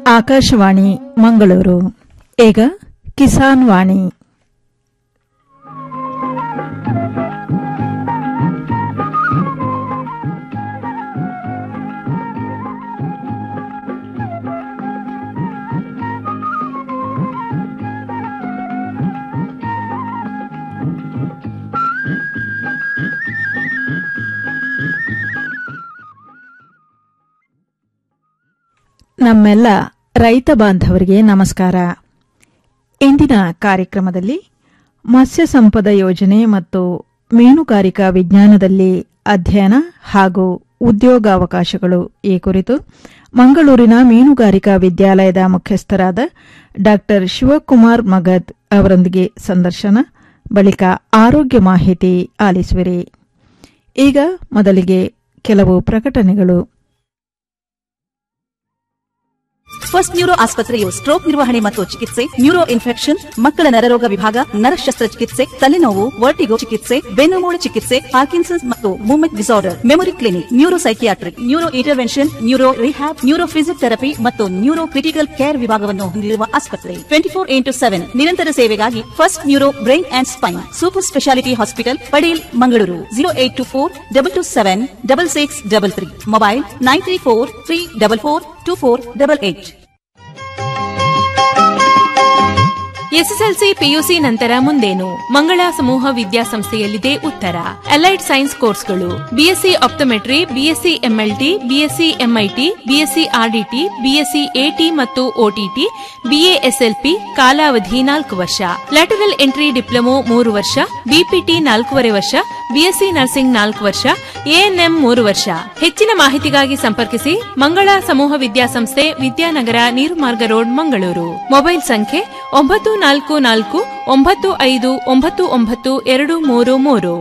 ಆಕಾಶವಾಣಿ ಮಂಗಳೂರು ಈಗ ಕಿಸಾನ್ ವಾಣಿ ನಮ್ಮೆಲ್ಲ ರೈತ ಬಾಂಧವರಿಗೆ ನಮಸ್ಕಾರ ಇಂದಿನ ಕಾರ್ಯಕ್ರಮದಲ್ಲಿ ಮತ್ಸ್ಯ ಸಂಪದ ಯೋಜನೆ ಮತ್ತು ಮೀನುಗಾರಿಕಾ ವಿಜ್ಞಾನದಲ್ಲಿ ಅಧ್ಯಯನ ಹಾಗೂ ಉದ್ಯೋಗಾವಕಾಶಗಳು ಈ ಕುರಿತು ಮಂಗಳೂರಿನ ಮೀನುಗಾರಿಕಾ ವಿದ್ಯಾಲಯದ ಮುಖ್ಯಸ್ಥರಾದ ಡಾ ಶಿವಕುಮಾರ್ ಮಗದ್ ಅವರೊಂದಿಗೆ ಸಂದರ್ಶನ ಬಳಿಕ ಆರೋಗ್ಯ ಮಾಹಿತಿ ಆಲಿಸುವಿರಿ ಈಗ ಮೊದಲಿಗೆ ಕೆಲವು ಪ್ರಕಟಣೆಗಳು ಫಸ್ಟ್ ನ್ಯೂರೋ ಆಸ್ಪತ್ರೆಯು ಸ್ಟ್ರೋಕ್ ನಿರ್ವಹಣೆ ಮತ್ತು ಚಿಕಿತ್ಸೆ ನ್ಯೂರೋ ಇನ್ಫೆಕ್ಷನ್ ಮಕ್ಕಳ ನರರೋಗ ವಿಭಾಗ ನರ ಶಸ್ತ್ರಚಿಕಿತ್ಸೆ ತಲೆನೋವು ವರ್ಟಿಗೋ ಚಿಕಿತ್ಸೆ ಬೆನ್ನುಮೂಳೆ ಚಿಕಿತ್ಸೆ ಪಾರ್ಕಿನ್ಸನ್ಸ್ ಮತ್ತು movement disorder memory clinic neuro psychiatric neuro intervention neuro rehab neuro physiotherapy ಮತ್ತು ನ್ಯೂರೋ ಕ್ರಿಟಿಕಲ್ ಕೇರ್ ವಿಭಾಗವನ್ನು ಹೊಂದಿರುವ ಆಸ್ಪತ್ರೆ ಟ್ವೆಂಟಿ ಫೋರ್ ಇಂಟು ಸೆವೆನ್ ನಿರಂತರ ಸೇವೆಗಾಗಿ first neuro brain and spine super speciality hospital Padil Mangaluru zero eight two four double two seven double six double three mobile nine three four three double four two four double eight SSLC PUC ನಂತರ ಮುಂದೇನು ಮಂಗಳ ಸಮೂಹ ವಿದ್ಯಾಸಂಸ್ಥೆಯಲ್ಲಿದೆ ಉತ್ತರ allied science ಕೋರ್ಸ್ಗಳು BSc optometry BSc MLT BSc MIT BSc RDT BSc AT ಮತ್ತು OTT BASLP ಕಾಲಾವಧಿ ನಾಲ್ಕು ವರ್ಷ ಲ್ಯಾಟರಲ್ ಎಂಟ್ರಿ ಡಿಪ್ಲೊಮೊ ಮೂರು ವರ್ಷ ಬಿಪಿಟಿ ನಾಲ್ಕೂವರೆ ವರ್ಷ ಬಿಎಸ್ಸಿ ನರ್ಸಿಂಗ್ ನಾಲ್ಕು ವರ್ಷ ಎಎನ್ಎಂ ಮೂರು ವರ್ಷ ಹೆಚ್ಚಿನ ಮಾಹಿತಿಗಾಗಿ ಸಂಪರ್ಕಿಸಿ ಮಂಗಳ ಸಮೂಹ ವಿದ್ಯಾಸಂಸ್ಥೆ ವಿದ್ಯಾನಗರ ನೀರುಮಾರ್ಗ ರೋಡ್ ಮಂಗಳೂರು ಮೊಬೈಲ್ ಸಂಖ್ಯೆ ಒಂಬತ್ತು ನಾಲ್ಕು ನಾಲ್ಕು ಒಂಬತ್ತು ಐದು ಒಂಬತ್ತು ಒಂಬತ್ತು ಎರಡು ಮೂರು ಮೂರು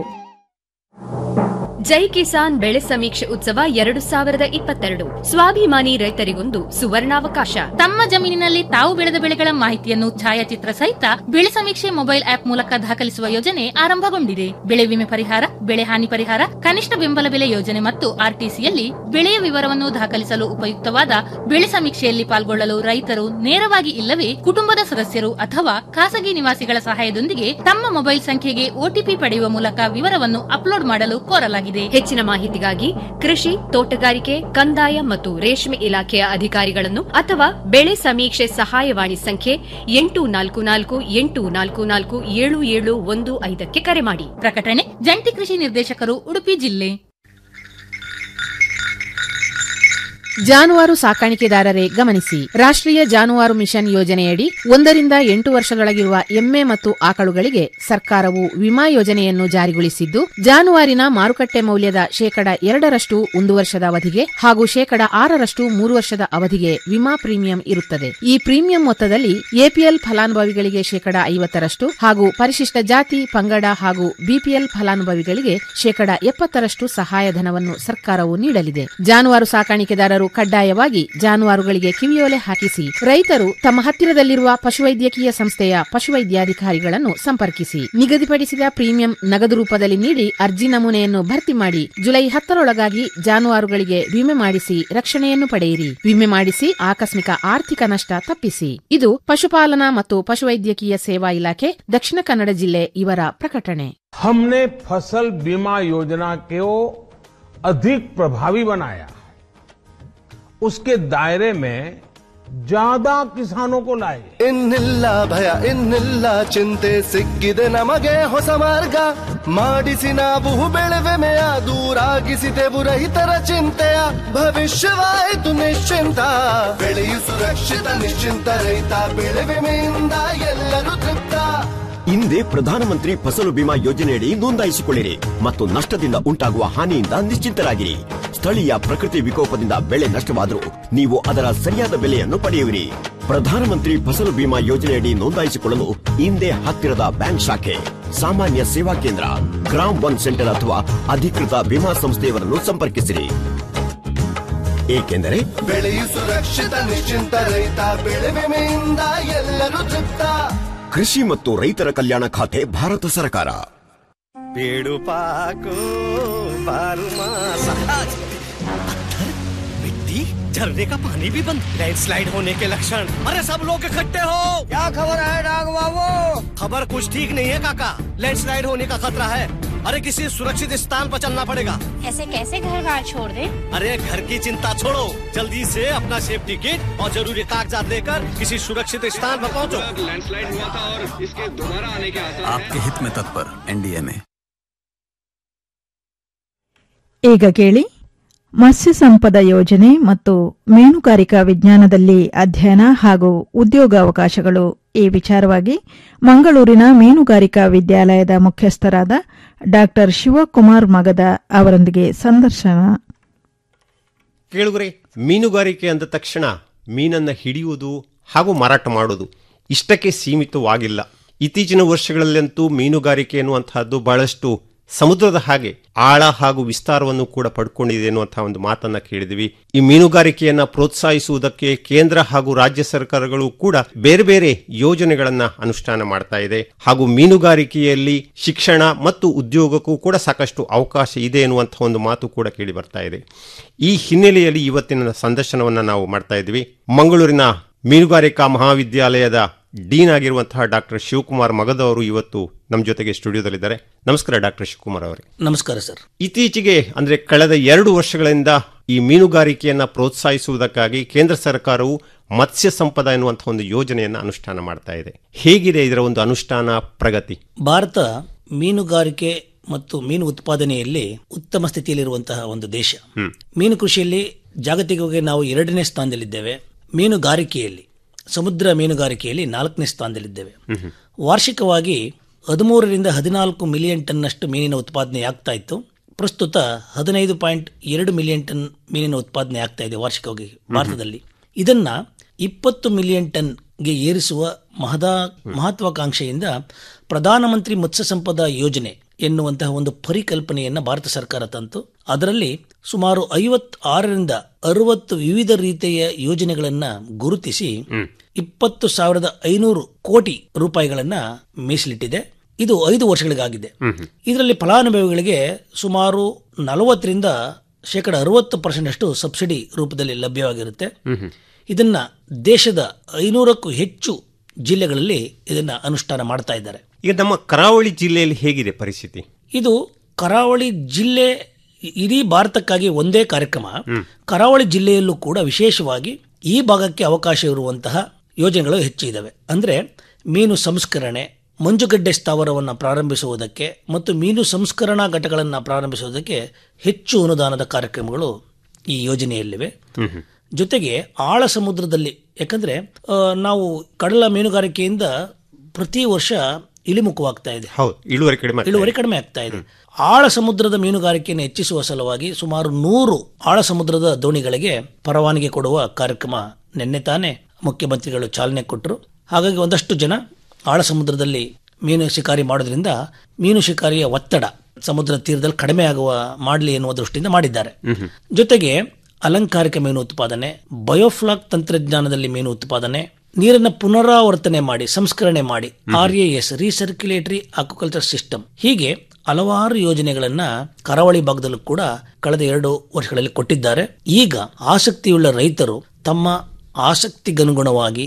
ಜೈ ಕಿಸಾನ್ ಬೆಳೆ ಸಮೀಕ್ಷೆ ಉತ್ಸವ ಎರಡು ಸಾವಿರದ ಇಪ್ಪತ್ತೆರಡು ಸ್ವಾಭಿಮಾನಿ ರೈತರಿಗೊಂದು ಸುವರ್ಣಾವಕಾಶ ತಮ್ಮ ಜಮೀನಿನಲ್ಲಿ ತಾವು ಬೆಳೆದ ಬೆಳೆಗಳ ಮಾಹಿತಿಯನ್ನು ಛಾಯಾಚಿತ್ರ ಸಹಿತ ಬೆಳೆ ಸಮೀಕ್ಷೆ ಮೊಬೈಲ್ ಆಪ್ ಮೂಲಕ ದಾಖಲಿಸುವ ಯೋಜನೆ ಆರಂಭಗೊಂಡಿದೆ ಬೆಳೆ ವಿಮೆ ಪರಿಹಾರ ಬೆಳೆ ಹಾನಿ ಪರಿಹಾರ ಕನಿಷ್ಠ ಬೆಂಬಲ ಬೆಲೆ ಯೋಜನೆ ಮತ್ತು ಆರ್ಟಿಸಿಯಲ್ಲಿ ಬೆಳೆಯ ವಿವರವನ್ನು ದಾಖಲಿಸಲು ಉಪಯುಕ್ತವಾದ ಬೆಳೆ ಸಮೀಕ್ಷೆಯಲ್ಲಿ ಪಾಲ್ಗೊಳ್ಳಲು ರೈತರು ನೇರವಾಗಿ ಇಲ್ಲವೇ ಕುಟುಂಬದ ಸದಸ್ಯರು ಅಥವಾ ಖಾಸಗಿ ನಿವಾಸಿಗಳ ಸಹಾಯದೊಂದಿಗೆ ತಮ್ಮ ಮೊಬೈಲ್ ಸಂಖ್ಯೆಗೆ ಒಟಿಪಿ ಪಡೆಯುವ ಮೂಲಕ ವಿವರವನ್ನು ಅಪ್ಲೋಡ್ ಮಾಡಲು ಕೋರಲಾಗಿದೆ ಹೆಚ್ಚಿನ ಮಾಹಿತಿಗಾಗಿ ಕೃಷಿ ತೋಟಗಾರಿಕೆ ಕಂದಾಯ ಮತ್ತು ರೇಷ್ಮೆ ಇಲಾಖೆಯ ಅಧಿಕಾರಿಗಳನ್ನು ಅಥವಾ ಬೆಳೆ ಸಮೀಕ್ಷೆ ಸಹಾಯವಾಣಿ ಸಂಖ್ಯೆ ಎಂಟು ನಾಲ್ಕು ನಾಲ್ಕು ಎಂಟು ನಾಲ್ಕು ನಾಲ್ಕು ಏಳು ಏಳು ಒಂದು ಐದಕ್ಕೆ ಕರೆ ಮಾಡಿ ಪ್ರಕಟಣೆ ಜಂಟಿ ಕೃಷಿ ನಿರ್ದೇಶಕರು ಉಡುಪಿ ಜಿಲ್ಲೆ ಜಾನುವಾರು ಸಾಕಾಣಿಕೆದಾರರೇ ಗಮನಿಸಿ ರಾಷ್ಟ್ರೀಯ ಜಾನುವಾರು ಮಿಷನ್ ಯೋಜನೆಯಡಿ ಒಂದರಿಂದ ಎಂಟು ವರ್ಷದೊಳಗಿರುವ ಎಮ್ಮೆ ಮತ್ತು ಆಕಳುಗಳಿಗೆ ಸರ್ಕಾರವು ವಿಮಾ ಯೋಜನೆಯನ್ನು ಜಾರಿಗೊಳಿಸಿದ್ದು ಜಾನುವಾರಿನ ಮಾರುಕಟ್ಟೆ ಮೌಲ್ಯದ ಶೇಕಡ ಎರಡರಷ್ಟು ಒಂದು ವರ್ಷದ ಅವಧಿಗೆ ಹಾಗೂ ಶೇಕಡ ಆರರಷ್ಟು ಮೂರು ವರ್ಷದ ಅವಧಿಗೆ ವಿಮಾ ಪ್ರೀಮಿಯಂ ಇರುತ್ತದೆ ಈ ಪ್ರೀಮಿಯಂ ಮೊತ್ತದಲ್ಲಿ ಎಪಿಎಲ್ ಫಲಾನುಭವಿಗಳಿಗೆ ಶೇಕಡ ಐವತ್ತರಷ್ಟು ಹಾಗೂ ಪರಿಶಿಷ್ಟ ಜಾತಿ ಪಂಗಡ ಹಾಗೂ ಬಿಪಿಎಲ್ ಫಲಾನುಭವಿಗಳಿಗೆ ಶೇಕಡ ಎಪ್ಪತ್ತರಷ್ಟು ಸಹಾಯಧನವನ್ನು ಸರ್ಕಾರವು ನೀಡಲಿದೆ ಜಾನುವಾರು ಸಾಕಾಣಿಕೆದಾರರು ಕಡ್ಡಾಯವಾಗಿ ಜಾನುವಾರುಗಳಿಗೆ ಕಿವಿಯೋಲೆ ಹಾಕಿಸಿ ರೈತರು ತಮ್ಮ ಹತ್ತಿರದಲ್ಲಿರುವ ಪಶುವೈದ್ಯಕೀಯ ಸಂಸ್ಥೆಯ ಪಶುವೈದ್ಯಾಧಿಕಾರಿಗಳನ್ನು ಸಂಪರ್ಕಿಸಿ ನಿಗದಿಪಡಿಸಿದ ಪ್ರೀಮಿಯಂ ನಗದು ರೂಪದಲ್ಲಿ ನೀಡಿ ಅರ್ಜಿ ನಮೂನೆಯನ್ನು ಭರ್ತಿ ಮಾಡಿ ಜುಲೈ ಹತ್ತರೊಳಗಾಗಿ ಜಾನುವಾರುಗಳಿಗೆ ವಿಮೆ ಮಾಡಿಸಿ ರಕ್ಷಣೆಯನ್ನು ಪಡೆಯಿರಿ ವಿಮೆ ಮಾಡಿಸಿ ಆಕಸ್ಮಿಕ ಆರ್ಥಿಕ ನಷ್ಟ ತಪ್ಪಿಸಿ ಇದು ಪಶುಪಾಲನಾ ಮತ್ತು ಪಶುವೈದ್ಯಕೀಯ ಸೇವಾ ಇಲಾಖೆ ದಕ್ಷಿಣ ಕನ್ನಡ ಜಿಲ್ಲೆ ಇವರ ಪ್ರಕಟಣೆ हमने फसल बीमा योजना को अधिक प्रभावी बनाया उसके दायरे में ज्यादा किसानों को लाए ಇನ್ನಿಲ್ಲ ಭಯ ಇನ್ನಿಲ್ಲ ಚಿಂತೆ ಸಿಕ್ಕಿದೆ ನಮಗೆ ಹೊಸ ಮಾರ್ಗ ಮಾಡಿಸಿ ನಾವು ಬೆಳೆವೆಮೆಯ ದೂರಾಗಿಸಿದೆವು ರೈತರ ಚಿಂತೆಯ ಭವಿಷ್ಯವಾಯಿತು ನಿಶ್ಚಿಂತ ಬೆಳೆಯು ಸುರಕ್ಷಿತ ನಿಶ್ಚಿಂತ ರೈತ ಬೆಳೆ ವಿಮೆಯಿಂದ ಎಲ್ಲರೂ ತೃಪ್ತ ಹಿಂದೆ ಪ್ರಧಾನಮಂತ್ರಿ ಫಸಲು ಬಿಮಾ ಯೋಜನೆಯಡಿ ನೋಂದಾಯಿಸಿಕೊಳ್ಳಿರಿ ಮತ್ತು ನಷ್ಟದಿಂದ ಉಂಟಾಗುವ ಹಾನಿಯಿಂದ ನಿಶ್ಚಿಂತರಾಗಿರಿ ಸ್ಥಳೀಯ ಪ್ರಕೃತಿ ವಿಕೋಪದಿಂದ ಬೆಳೆ ನಷ್ಟವಾದರೂ ನೀವು ಅದರ ಸರಿಯಾದ ಬೆಲೆಯನ್ನು ಪಡೆಯುವಿರಿ ಪ್ರಧಾನಮಂತ್ರಿ ಫಸಲು ಬಿಮಾ ಯೋಜನೆಯಡಿ ನೋಂದಾಯಿಸಿಕೊಳ್ಳಲು ಹಿಂದೆ ಹತ್ತಿರದ ಬ್ಯಾಂಕ್ ಶಾಖೆ ಸಾಮಾನ್ಯ ಸೇವಾ ಕೇಂದ್ರ ಗ್ರಾಮ್ ಒನ್ ಸೆಂಟರ್ ಅಥವಾ ಅಧಿಕೃತ ವಿಮಾ ಸಂಸ್ಥೆಯವರನ್ನು ಸಂಪರ್ಕಿಸಿರಿ ಏಕೆಂದರೆ ಬೆಳೆಯು ಸುರಕ್ಷಿತ ನಿಶ್ಚಿಂತ ರೈತ ಬೆಳೆ ವಿಮೆಯಿಂದ ಎಲ್ಲರೂ ತೃಪ್ತ ಕೃಷಿ ಮತ್ತು ರೈತರ ಕಲ್ಯಾಣ ಖಾತೆ ಭಾರತ ಸರ್ಕಾರ पेड़ू पाको बारू मासा मिट्टी झरने का पानी भी बंद लैंडस्लाइड होने के लक्षण अरे सब लोग इकट्ठे हो क्या खबर है डाग बाबू खबर कुछ ठीक नहीं है काका लैंडस्लाइड होने का खतरा है अरे किसी सुरक्षित स्थान पर चलना पड़ेगा ऐसे कैसे घर बार छोड़ दे अरे घर की चिंता छोड़ो जल्दी से अपना सेफ्टी किट और जरूरी कागजात लेकर किसी सुरक्षित स्थान पर पहुंचो लैंडस्लाइड हुआ था और इसके दोबारा आने के आसार आपके हित में तत्पर एनडीए में ಈಗ ಕೇಳಿ ಮತ್ಸ್ಯ ಸಂಪದ ಯೋಜನೆ ಮತ್ತು ಮೀನುಗಾರಿಕಾ ವಿಜ್ಞಾನದಲ್ಲಿ ಅಧ್ಯಯನ ಹಾಗೂ ಉದ್ಯೋಗಾವಕಾಶಗಳು ಈ ವಿಚಾರವಾಗಿ ಮಂಗಳೂರಿನ ಮೀನುಗಾರಿಕಾ ವಿದ್ಯಾಲಯದ ಮುಖ್ಯಸ್ಥರಾದ ಡಾ ಶಿವಕುಮಾರ್ ಮಗದ ಅವರೊಂದಿಗೆ ಸಂದರ್ಶನ ಕೇಳುಗರೆ ಮೀನುಗಾರಿಕೆ ಅಂದ ತಕ್ಷಣ ಮೀನನ್ನ ಹಿಡಿಯುವುದು ಹಾಗೂ ಮಾರಾಟ ಮಾಡುವುದು ಇಷ್ಟಕ್ಕೆ ಸೀಮಿತವಾಗಿಲ್ಲ ಇತ್ತೀಚಿನ ವರ್ಷಗಳಲ್ಲಂತೂ ಮೀನುಗಾರಿಕೆ ಎನ್ನುವಂತಹದ್ದು ಬಹಳಷ್ಟು ಸಮುದ್ರದ ಹಾಗೆ ಆಳ ಹಾಗೂ ವಿಸ್ತಾರವನ್ನು ಕೂಡ ಪಡ್ಕೊಂಡಿದೆ ಎನ್ನುವಂತಹ ಒಂದು ಮಾತನ್ನ ಕೇಳಿದ್ವಿ ಈ ಮೀನುಗಾರಿಕೆಯನ್ನ ಪ್ರೋತ್ಸಾಹಿಸುವುದಕ್ಕೆ ಕೇಂದ್ರ ಹಾಗೂ ರಾಜ್ಯ ಸರ್ಕಾರಗಳು ಕೂಡ ಬೇರೆ ಬೇರೆ ಯೋಜನೆಗಳನ್ನ ಅನುಷ್ಠಾನ ಮಾಡ್ತಾ ಇದೆ ಹಾಗೂ ಮೀನುಗಾರಿಕೆಯಲ್ಲಿ ಶಿಕ್ಷಣ ಮತ್ತು ಉದ್ಯೋಗಕ್ಕೂ ಕೂಡ ಸಾಕಷ್ಟು ಅವಕಾಶ ಇದೆ ಎನ್ನುವಂತಹ ಒಂದು ಮಾತು ಕೂಡ ಕೇಳಿ ಬರ್ತಾ ಇದೆ ಈ ಹಿನ್ನೆಲೆಯಲ್ಲಿ ಇವತ್ತಿನ ಸಂದರ್ಶನವನ್ನ ನಾವು ಮಾಡ್ತಾ ಇದ್ವಿ ಮಂಗಳೂರಿನ ಮೀನುಗಾರಿಕಾ ಮಹಾವಿದ್ಯಾಲಯದ ಡೀನ್ ಆಗಿರುವಂತಹ ಡಾಕ್ಟರ್ ಶಿವಕುಮಾರ್ ಮಗದವರು ಇವತ್ತು ನಮ್ಮ ಜೊತೆಗೆ ಸ್ಟುಡಿಯೋದಲ್ಲಿದ್ದಾರೆ ನಮಸ್ಕಾರ ಡಾಕ್ಟರ್ ಶಿವಕುಮಾರ್ ಅವರೇ ನಮಸ್ಕಾರ ಸರ್ ಇತ್ತೀಚೆಗೆ ಅಂದ್ರೆ ಕಳೆದ ಎರಡು ವರ್ಷಗಳಿಂದ ಈ ಮೀನುಗಾರಿಕೆಯನ್ನ ಪ್ರೋತ್ಸಾಹಿಸುವುದಕ್ಕಾಗಿ ಕೇಂದ್ರ ಸರ್ಕಾರವು ಮತ್ಸ್ಯ ಸಂಪದ ಎನ್ನುವಂತಹ ಒಂದು ಯೋಜನೆಯನ್ನ ಅನುಷ್ಠಾನ ಮಾಡ್ತಾ ಇದೆ ಹೇಗಿದೆ ಇದರ ಒಂದು ಅನುಷ್ಠಾನ ಪ್ರಗತಿ ಭಾರತ ಮೀನುಗಾರಿಕೆ ಮತ್ತು ಮೀನು ಉತ್ಪಾದನೆಯಲ್ಲಿ ಉತ್ತಮ ಸ್ಥಿತಿಯಲ್ಲಿರುವಂತಹ ಒಂದು ದೇಶ ಮೀನು ಕೃಷಿಯಲ್ಲಿ ಜಾಗತಿಕವಾಗಿ ನಾವು ಎರಡನೇ ಸ್ಥಾನದಲ್ಲಿದ್ದೇವೆ ಮೀನುಗಾರಿಕೆಯಲ್ಲಿ ಸಮುದ್ರ ಮೀನುಗಾರಿಕೆಯಲ್ಲಿ ನಾಲ್ಕನೇ ಸ್ಥಾನದಲ್ಲಿದ್ದೇವೆ ವಾರ್ಷಿಕವಾಗಿ ಹದಿಮೂರರಿಂದ ಹದಿನಾಲ್ಕು ಮಿಲಿಯನ್ ಟನ್ನಷ್ಟು ಮೀನಿನ ಉತ್ಪಾದನೆ ಆಗ್ತಾ ಇತ್ತು ಪ್ರಸ್ತುತ ಹದಿನೈದು ಪಾಯಿಂಟ್ ಎರಡು ಮಿಲಿಯನ್ ಟನ್ ಮೀನಿನ ಉತ್ಪಾದನೆ ಆಗ್ತಾ ಇದೆ ವಾರ್ಷಿಕವಾಗಿ ಭಾರತದಲ್ಲಿ ಇದನ್ನ ಇಪ್ಪತ್ತು ಮಿಲಿಯನ್ ಟನ್ಗೆ ಏರಿಸುವ ಮಹದಾ ಮಹತ್ವಾಕಾಂಕ್ಷೆಯಿಂದ ಪ್ರಧಾನಮಂತ್ರಿ ಮತ್ಸ್ಯ ಸಂಪದ ಯೋಜನೆ ಎನ್ನುವಂತಹ ಒಂದು ಪರಿಕಲ್ಪನೆಯನ್ನ ಭಾರತ ಸರ್ಕಾರ ತಂತು ಅದರಲ್ಲಿ ಸುಮಾರು ಐವತ್ತಾರರಿಂದ ಅರವತ್ತು ವಿವಿಧ ರೀತಿಯ ಯೋಜನೆಗಳನ್ನ ಗುರುತಿಸಿ ಇಪ್ಪತ್ತು ಸಾವಿರದ ಐನೂರು ಕೋಟಿ ರೂಪಾಯಿಗಳನ್ನ ಮೀಸಲಿಟ್ಟಿದೆ ಇದು ಐದು ವರ್ಷಗಳಿಗಾಗಿದೆ ಇದರಲ್ಲಿ ಫಲಾನುಭವಿಗಳಿಗೆ ಸುಮಾರು ನಲವತ್ತರಿಂದ ಶೇಕಡ ಅರವತ್ತು ಪರ್ಸೆಂಟ್ ಅಷ್ಟು ಸಬ್ಸಿಡಿ ರೂಪದಲ್ಲಿ ಲಭ್ಯವಾಗಿರುತ್ತೆ ಇದನ್ನ ದೇಶದ ಐನೂರಕ್ಕೂ ಹೆಚ್ಚು ಜಿಲ್ಲೆಗಳಲ್ಲಿ ಇದನ್ನ ಅನುಷ್ಠಾನ ಮಾಡ್ತಾ ಇದ್ದಾರೆ ಈಗ ನಮ್ಮ ಕರಾವಳಿ ಜಿಲ್ಲೆಯಲ್ಲಿ ಹೇಗಿದೆ ಪರಿಸ್ಥಿತಿ ಇದು ಕರಾವಳಿ ಜಿಲ್ಲೆ ಇಡೀ ಭಾರತಕ್ಕಾಗಿ ಒಂದೇ ಕಾರ್ಯಕ್ರಮ ಕರಾವಳಿ ಜಿಲ್ಲೆಯಲ್ಲೂ ಕೂಡ ವಿಶೇಷವಾಗಿ ಈ ಭಾಗಕ್ಕೆ ಅವಕಾಶ ಇರುವಂತಹ ಯೋಜನೆಗಳು ಹೆಚ್ಚು ಇದಾವೆ ಅಂದ್ರೆ ಮೀನು ಸಂಸ್ಕರಣೆ ಮಂಜುಗಡ್ಡೆ ಸ್ಥಾವರವನ್ನು ಪ್ರಾರಂಭಿಸುವುದಕ್ಕೆ ಮತ್ತು ಮೀನು ಸಂಸ್ಕರಣಾ ಘಟಗಳನ್ನು ಪ್ರಾರಂಭಿಸುವುದಕ್ಕೆ ಹೆಚ್ಚು ಅನುದಾನದ ಕಾರ್ಯಕ್ರಮಗಳು ಈ ಯೋಜನೆಯಲ್ಲಿವೆ ಜೊತೆಗೆ ಆಳ ಸಮುದ್ರದಲ್ಲಿ ಯಾಕಂದ್ರೆ ಆ, ನಾವು ಕಡಲ ಮೀನುಗಾರಿಕೆಯಿಂದ ಪ್ರತಿ ವರ್ಷ ಇಳಿಮುಖವಾಗ್ತಾ ಇದೆ ಹೌದು ಇಳುವರಿ ಕಡಿಮೆ ಆಗ್ತಾ ಇದೆ. ಇಳುವರಿ ಕಡಿಮೆ ಆಗ್ತಾ ಇದೆ ಆಳ ಸಮುದ್ರದ ಮೀನುಗಾರಿಕೆಯನ್ನು ಹೆಚ್ಚಿಸುವ ಸಲುವಾಗಿ ಸುಮಾರು ನೂರು ಆಳ ಸಮುದ್ರದ ದೋಣಿಗಳಿಗೆ ಪರವಾನಗಿ ಕೊಡುವ ಕಾರ್ಯಕ್ರಮ ನಿನ್ನೆ ತಾನೇ ಮುಖ್ಯಮಂತ್ರಿಗಳು ಚಾಲನೆ ಕೊಟ್ಟರು ಹಾಗಾಗಿ ಒಂದಷ್ಟು ಜನ ಆಳ ಸಮುದ್ರದಲ್ಲಿ ಮೀನು ಶಿಕಾರಿ ಮಾಡೋದ್ರಿಂದ ಮೀನು ಶಿಕಾರಿಯ ಒತ್ತಡ ಸಮುದ್ರ ತೀರದಲ್ಲಿ ಕಡಿಮೆ ಆಗುವ ಮಾಡಲಿ ಎನ್ನುವ ದೃಷ್ಟಿಯಿಂದ ಮಾಡಿದ್ದಾರೆ ಜೊತೆಗೆ ಅಲಂಕಾರಿಕ ಮೀನು ಉತ್ಪಾದನೆ ಬಯೋಫ್ಲಾಕ್ ತಂತ್ರಜ್ಞಾನದಲ್ಲಿ ಮೀನು ಉತ್ಪಾದನೆ ನೀರನ್ನ ಪುನರಾವರ್ತನೆ ಮಾಡಿ ಸಂಸ್ಕರಣೆ ಮಾಡಿ R S recirculatory aquaculture system ಹೀಗೆ ಹಲವಾರು ಯೋಜನೆಗಳನ್ನ ಕರಾವಳಿ ಭಾಗದಲ್ಲೂ ಕೂಡ ಕಳೆದ ಎರಡು ವರ್ಷಗಳಲ್ಲಿ ಕೊಟ್ಟಿದ್ದಾರೆ ಈಗ ಆಸಕ್ತಿಯುಳ್ಳ ರೈತರು ತಮ್ಮ ಆಸಕ್ತಿಗನುಗುಣವಾಗಿ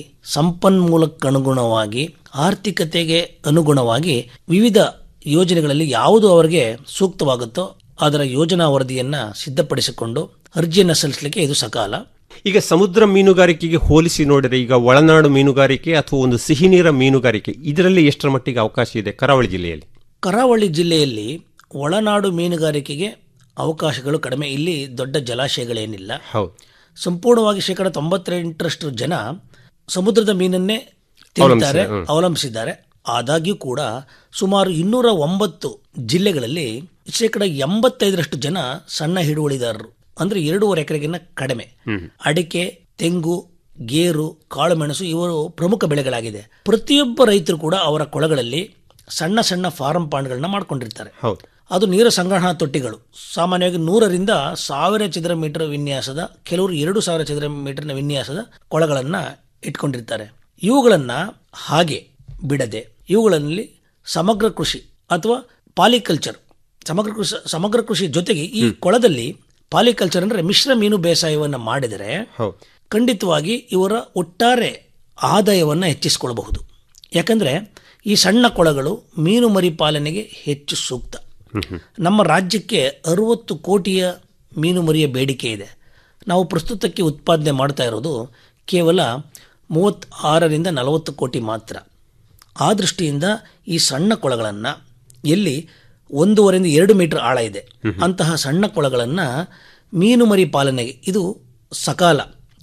ಸಂಪನ್ಮೂಲಕ್ಕನುಗುಣವಾಗಿ ಆರ್ಥಿಕತೆಗೆ ಅನುಗುಣವಾಗಿ ವಿವಿಧ ಯೋಜನೆಗಳಲ್ಲಿ ಯಾವುದು ಅವರಿಗೆ ಸೂಕ್ತವಾಗುತ್ತೋ ಅದರ ಯೋಜನಾ ವರದಿಯನ್ನ ಸಿದ್ಧಪಡಿಸಿಕೊಂಡು ಅರ್ಜಿಯನ್ನು ಸಲ್ಲಿಸಲಿಕ್ಕೆ ಇದು ಸಕಾಲ ಈಗ ಸಮುದ್ರ ಮೀನುಗಾರಿಕೆಗೆ ಹೋಲಿಸಿ ನೋಡಿದ್ರೆ ಈಗ ಒಳನಾಡು ಮೀನುಗಾರಿಕೆ ಅಥವಾ ಒಂದು ಸಿಹಿನೀರ ಮೀನುಗಾರಿಕೆ ಇದರಲ್ಲಿ ಎಷ್ಟರ ಮಟ್ಟಿಗೆ ಅವಕಾಶ ಇದೆ ಕರಾವಳಿ ಜಿಲ್ಲೆಯಲ್ಲಿ ಕರಾವಳಿ ಜಿಲ್ಲೆಯಲ್ಲಿ ಒಳನಾಡು ಮೀನುಗಾರಿಕೆಗೆ ಅವಕಾಶಗಳು ಕಡಿಮೆ ಇಲ್ಲಿ ದೊಡ್ಡ ಜಲಾಶಯಗಳೇನಿಲ್ಲ ಹೌದು ಸಂಪೂರ್ಣವಾಗಿ ಶೇಕಡ ತೊಂಬತ್ತೆಂಟರಷ್ಟು ಜನ ಸಮುದ್ರದ ಮೀನನ್ನೇ ತಿಂತಾರೆ ಅವಲಂಬಿಸಿ- ಹ್ಮ್. ಅವಲಂಬಿಸಿದ್ದಾರೆ ಆದಾಗ್ಯೂ ಕೂಡ ಸುಮಾರು ಇನ್ನೂರ ಒಂಬತ್ತು ಜಿಲ್ಲೆಗಳಲ್ಲಿ ಶೇಕಡ ಎಂಬತ್ತೈದರಷ್ಟು ಜನ ಸಣ್ಣ ಹಿಡುವಳಿದಾರರು ಅಂದ್ರೆ ಎರಡೂವರೆ ಎಕರೆಗಿನ್ನ ಕಡಿಮೆ ಅಡಿಕೆ ತೆಂಗು ಗೇರು ಕಾಳುಮೆಣಸು ಇವರು ಪ್ರಮುಖ ಬೆಳೆಗಳಾಗಿದೆ ಪ್ರತಿಯೊಬ್ಬ ರೈತರು ಕೂಡ ಅವರ ಕೊಳಗಳಲ್ಲಿ ಸಣ್ಣ ಸಣ್ಣ ಫಾರಂ ಪಾಂಡ್ಗಳನ್ನ ಮಾಡ್ಕೊಂಡಿರ್ತಾರೆ ಹೌದು ಅದು ನೀರು ಸಂಗ್ರಹಣಾ ತೊಟ್ಟಿಗಳು ಸಾಮಾನ್ಯವಾಗಿ ನೂರರಿಂದ ಸಾವಿರ ಚದರ ಮೀಟರ್ ವಿನ್ಯಾಸದ ಕೆಲವರು ಎರಡು ಸಾವಿರ ಚದರ ಮೀಟರ್ನ ವಿನ್ಯಾಸದ ಕೊಳಗಳನ್ನ ಇಟ್ಕೊಂಡಿರ್ತಾರೆ ಇವುಗಳನ್ನ ಹಾಗೆ ಬಿಡದೆ ಇವುಗಳಲ್ಲಿ ಸಮಗ್ರ ಕೃಷಿ ಅಥವಾ ಪಾಲಿಕಲ್ಚರ್ ಸಮಗ್ರ ಕೃಷಿ ಸಮಗ್ರ ಕೃಷಿ ಜೊತೆಗೆ ಈ ಕೊಳದಲ್ಲಿ ಪಾಲಿಕಲ್ಚರ್ ಅಂದ್ರೆ ಮಿಶ್ರ ಮೀನು ಬೇಸಾಯವನ್ನು ಮಾಡಿದರೆ ಖಂಡಿತವಾಗಿ ಇವರ ಒಟ್ಟಾರೆ ಆದಾಯವನ್ನು ಹೆಚ್ಚಿಸಿಕೊಳ್ಳಬಹುದು ಯಾಕಂದ್ರೆ ಈ ಸಣ್ಣ ಕೊಳಗಳು ಮೀನು ಮರಿ ಪಾಲನೆಗೆ ಹೆಚ್ಚು ಸೂಕ್ತ ನಮ್ಮ ರಾಜ್ಯಕ್ಕೆ ಅರುವತ್ತು ಕೋಟಿಯ ಮೀನು ಮರಿಯ ಬೇಡಿಕೆ ಇದೆ ನಾವು ಪ್ರಸ್ತುತಕ್ಕೆ ಉತ್ಪಾದನೆ ಮಾಡ್ತಾ ಇರೋದು ಕೇವಲ ಮೂವತ್ತಾರರಿಂದ ನಲವತ್ತು ಕೋಟಿ ಮಾತ್ರ ಆ ದೃಷ್ಟಿಯಿಂದ ಈ ಸಣ್ಣ ಕೊಳಗಳನ್ನು ಎಲ್ಲಿ ಒಂದೂವರೆಯಿಂದ ಎರಡು ಮೀಟರ್ ಆಳ ಇದೆ ಅಂತಹ ಸಣ್ಣ ಕೊಳಗಳನ್ನು ಮೀನು ಮರಿ ಪಾಲನೆಗೆ ಇದು ಸಕಾಲ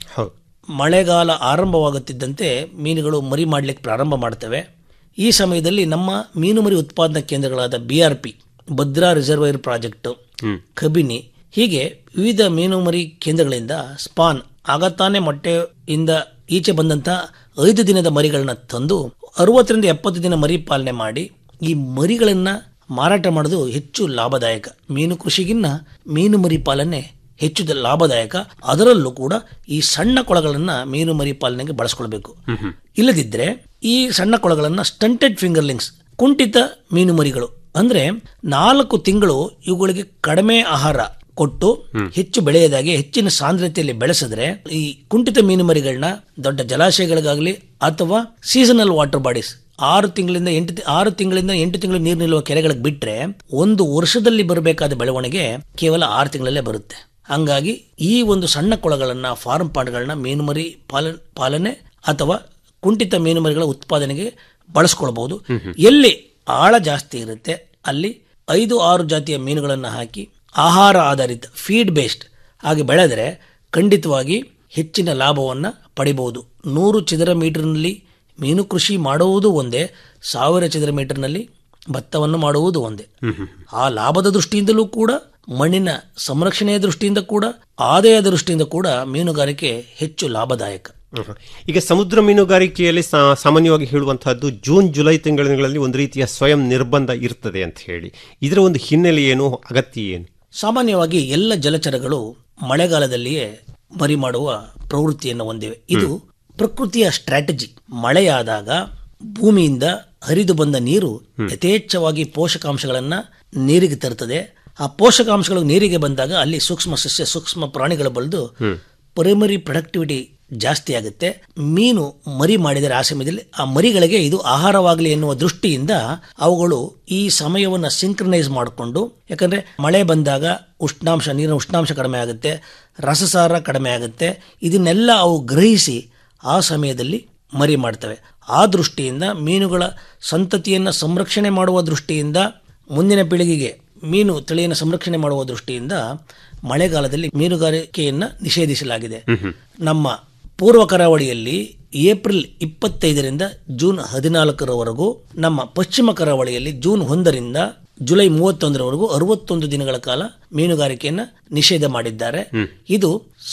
ಮಳೆಗಾಲ ಆರಂಭವಾಗುತ್ತಿದ್ದಂತೆ ಮೀನುಗಳು ಮರಿ ಮಾಡಲಿಕ್ಕೆ ಪ್ರಾರಂಭ ಮಾಡ್ತವೆ ಈ ಸಮಯದಲ್ಲಿ ನಮ್ಮ ಮೀನು ಮರಿ ಉತ್ಪಾದನಾ ಕೇಂದ್ರಗಳಾದ B R P Bhadra reservoir project Kabini ಹೀಗೆ ವಿವಿಧ ಮೀನು ಮರಿ ಕೇಂದ್ರಗಳಿಂದ ಸ್ಪಾನ್ ಆಗತಾನೆ ಮೊಟ್ಟೆಯಿಂದ ಈಚೆ ಬಂದಂತ ಐದು ದಿನದ ಮರಿಗಳನ್ನ ತಂದು ಅರವತ್ತರಿಂದ ಎಪ್ಪತ್ತು ದಿನ ಮರಿ ಪಾಲನೆ ಮಾಡಿ ಈ ಮರಿಗಳನ್ನ ಮಾರಾಟ ಮಾಡೋದು ಹೆಚ್ಚು ಲಾಭದಾಯಕ ಮೀನು ಕೃಷಿಗಿನ್ನ ಮೀನು ಮರಿ ಪಾಲನೆ ಹೆಚ್ಚು ದ- ಲಾಭದಾಯಕ ಅದರಲ್ಲೂ ಕೂಡ ಈ ಸಣ್ಣ ಕೊಳಗಳನ್ನ ಮೀನು ಮರಿ ಪಾಲನೆಗೆ ಬಳಸ್ಕೊಳ್ಬೇಕು ಇಲ್ಲದಿದ್ರೆ ಈ ಸಣ್ಣ ಕೊಳಗಳನ್ನ ಸ್ಟಂಟೆಡ್ ಫಿಂಗರ್ಲಿಂಗ್ಸ್ ಕುಂಠಿತ ಮೀನು ಮರಿಗಳು ಅಂದ್ರೆ ನಾಲ್ಕು ತಿಂಗಳು ಇವುಗಳಿಗೆ ಕಡಿಮೆ ಆಹಾರ ಕೊಟ್ಟು ಹೆಚ್ಚು ಬೆಳೆಯದಾಗಿ ಹೆಚ್ಚಿನ ಸಾಂದ್ರತೆಯಲ್ಲಿ ಬೆಳೆಸಿದ್ರೆ ಈ ಕುಂಠಿತ ಮೀನು ಮರಿಗಳನ್ನ ದೊಡ್ಡ ಜಲಾಶಯಗಳಿಗಾಗಲಿ ಅಥವಾ ಸೀಸನಲ್ ವಾಟರ್ ಬಾಡೀಸ್ ಆರು ತಿಂಗಳಿಂದ ಎಂಟು ತಿ- ಆರು ತಿಂಗಳಿಂದ ಎಂಟು ತಿಂಗಳು ನೀರು ನಿಲ್ಲುವ ಕೆರೆಗಳಿಗೆ ಬಿಟ್ರೆ ಒಂದು ವರ್ಷದಲ್ಲಿ ಬರಬೇಕಾದ ಬೆಳವಣಿಗೆ ಕೇವಲ ಆರು ತಿಂಗಳಲ್ಲೇ ಬರುತ್ತೆ ಹಂಗಾಗಿ ಈ ಒಂದು ಸಣ್ಣ ಕೊಳಗಳನ್ನ ಫಾರ್ಮ್ ಪಾಂಡ್ಗಳನ್ನ ಮೀನುಮರಿ ಪಾಲನೆ ಪಾಲನೆ ಅಥವಾ ಕುಂಠಿತ ಮೀನುಮರಿಗಳ ಉತ್ಪಾದನೆಗೆ ಬಳಸ್ಕೊಳ್ಬಹುದು ಎಲ್ಲಿ ಆಳ ಜಾಸ್ತಿ ಇರುತ್ತೆ ಅಲ್ಲಿ ಐದು ಆರು ಜಾತಿಯ ಮೀನುಗಳನ್ನು ಹಾಕಿ ಆಹಾರ ಆಧಾರಿತ ಫೀಡ್ ಬೇಸ್ಡ್ ಹಾಗೆ ಬೆಳೆದರೆ ಖಂಡಿತವಾಗಿ ಹೆಚ್ಚಿನ ಲಾಭವನ್ನು ಪಡಿಬಹುದು ನೂರು ಚದರ ಮೀಟರ್ನಲ್ಲಿ ಮೀನು ಕೃಷಿ ಮಾಡುವುದು ಒಂದೇ ಸಾವಿರ ಚದರ ಮೀಟರ್ನಲ್ಲಿ ಭತ್ತವನ್ನು ಮಾಡುವುದು ಒಂದೇ ಆ ಲಾಭದ ದೃಷ್ಟಿಯಿಂದಲೂ ಕೂಡ ಮಣ್ಣಿನ ಸಂರಕ್ಷಣೆಯ ದೃಷ್ಟಿಯಿಂದ ಕೂಡ ಆದಾಯದ ದೃಷ್ಟಿಯಿಂದ ಕೂಡ ಮೀನುಗಾರಿಕೆ ಹೆಚ್ಚು ಲಾಭದಾಯಕ ಹ್ಮ್. ಈಗ ಸಮುದ್ರ ಮೀನುಗಾರಿಕೆಯಲ್ಲಿ ಸಾ- ಸಾಮಾನ್ಯವಾಗಿ ಹೇಳುವಂತಹದ್ದು ಜೂನ್ ಜುಲೈ ತಿಂಗಳಲ್ಲಿ ಒಂದು ರೀತಿಯ ಸ್ವಯಂ ನಿರ್ಬಂಧ ಇರ್ತದೆ ಅಂತ ಹೇಳಿ ಇದರ ಒಂದು ಹಿನ್ನೆಲೆ ಏನು ಅಗತ್ಯ ಏನು ಸಾಮಾನ್ಯವಾಗಿ ಎಲ್ಲ ಜಲಚರಗಳು ಮಳೆಗಾಲದಲ್ಲಿಯೇ ಮರಿ ಮಾಡುವ ಪ್ರವೃತ್ತಿಯನ್ನು ಹೊಂದಿವೆ ಇದು ಪ್ರಕೃತಿಯ ಸ್ಟ್ರಾಟಜಿ ಮಳೆಯಾದಾಗ ಭೂಮಿಯಿಂದ ಹರಿದು ಬಂದ ನೀರು ಯಥೇಚ್ಛವಾಗಿ ಪೋಷಕಾಂಶಗಳನ್ನ ನೀರಿಗೆ ತರುತ್ತದೆ ಆ ಪೋಷಕಾಂಶಗಳು ನೀರಿಗೆ ಬಂದಾಗ ಅಲ್ಲಿ ಸೂಕ್ಷ್ಮ ಸಸ್ಯ ಸೂಕ್ಷ್ಮ ಪ್ರಾಣಿಗಳು ಬೆಳೆದು ಪ್ರೈಮರಿ ಪ್ರೊಡಕ್ಟಿವಿಟಿ ಜಾಸ್ತಿ ಆಗುತ್ತೆ ಮೀನು ಮರಿ ಮಾಡಿದರೆ ಆ ಸಮಯದಲ್ಲಿ ಆ ಮರಿಗಳಿಗೆ ಇದು ಆಹಾರವಾಗಲಿ ಎನ್ನುವ ದೃಷ್ಟಿಯಿಂದ ಅವುಗಳು ಈ ಸಮಯವನ್ನು ಸಿಂಕ್ರನೈಸ್ ಮಾಡಿಕೊಂಡು ಯಾಕಂದ್ರೆ ಮಳೆ ಬಂದಾಗ ಉಷ್ಣಾಂಶ ನೀರಿನ ಉಷ್ಣಾಂಶ ಕಡಿಮೆ ಆಗುತ್ತೆ ರಸಸಾರ ಕಡಿಮೆ ಆಗುತ್ತೆ ಇದನ್ನೆಲ್ಲ ಅವು ಗ್ರಹಿಸಿ ಆ ಸಮಯದಲ್ಲಿ ಮರಿ ಮಾಡ್ತವೆ ಆ ದೃಷ್ಟಿಯಿಂದ ಮೀನುಗಳ ಸಂತತಿಯನ್ನು ಸಂರಕ್ಷಣೆ ಮಾಡುವ ದೃಷ್ಟಿಯಿಂದ ಮುಂದಿನ ಪೀಳಿಗೆಗೆ ಮೀನು ತಳಿಯನ್ನು ಸಂರಕ್ಷಣೆ ಮಾಡುವ ದೃಷ್ಟಿಯಿಂದ ಮಳೆಗಾಲದಲ್ಲಿ ಮೀನುಗಾರಿಕೆಯನ್ನು ನಿಷೇಧಿಸಲಾಗಿದೆ ನಮ್ಮ ಪೂರ್ವ ಕರಾವಳಿಯಲ್ಲಿ ಏಪ್ರಿಲ್ ಇಪ್ಪತ್ತೈದರಿಂದ ಜೂನ್ ಹದಿನಾಲ್ಕರವರೆಗೂ ನಮ್ಮ ಪಶ್ಚಿಮ ಕರಾವಳಿಯಲ್ಲಿ ಜೂನ್ ಒಂದರಿಂದ ಜುಲೈ ಮೂವತ್ತೊಂದರವರೆಗೂ ಅರವತ್ತೊಂದು ದಿನಗಳ ಕಾಲ ಮೀನುಗಾರಿಕೆಯನ್ನು ನಿಷೇಧ ಮಾಡಿದ್ದಾರೆ ಇದು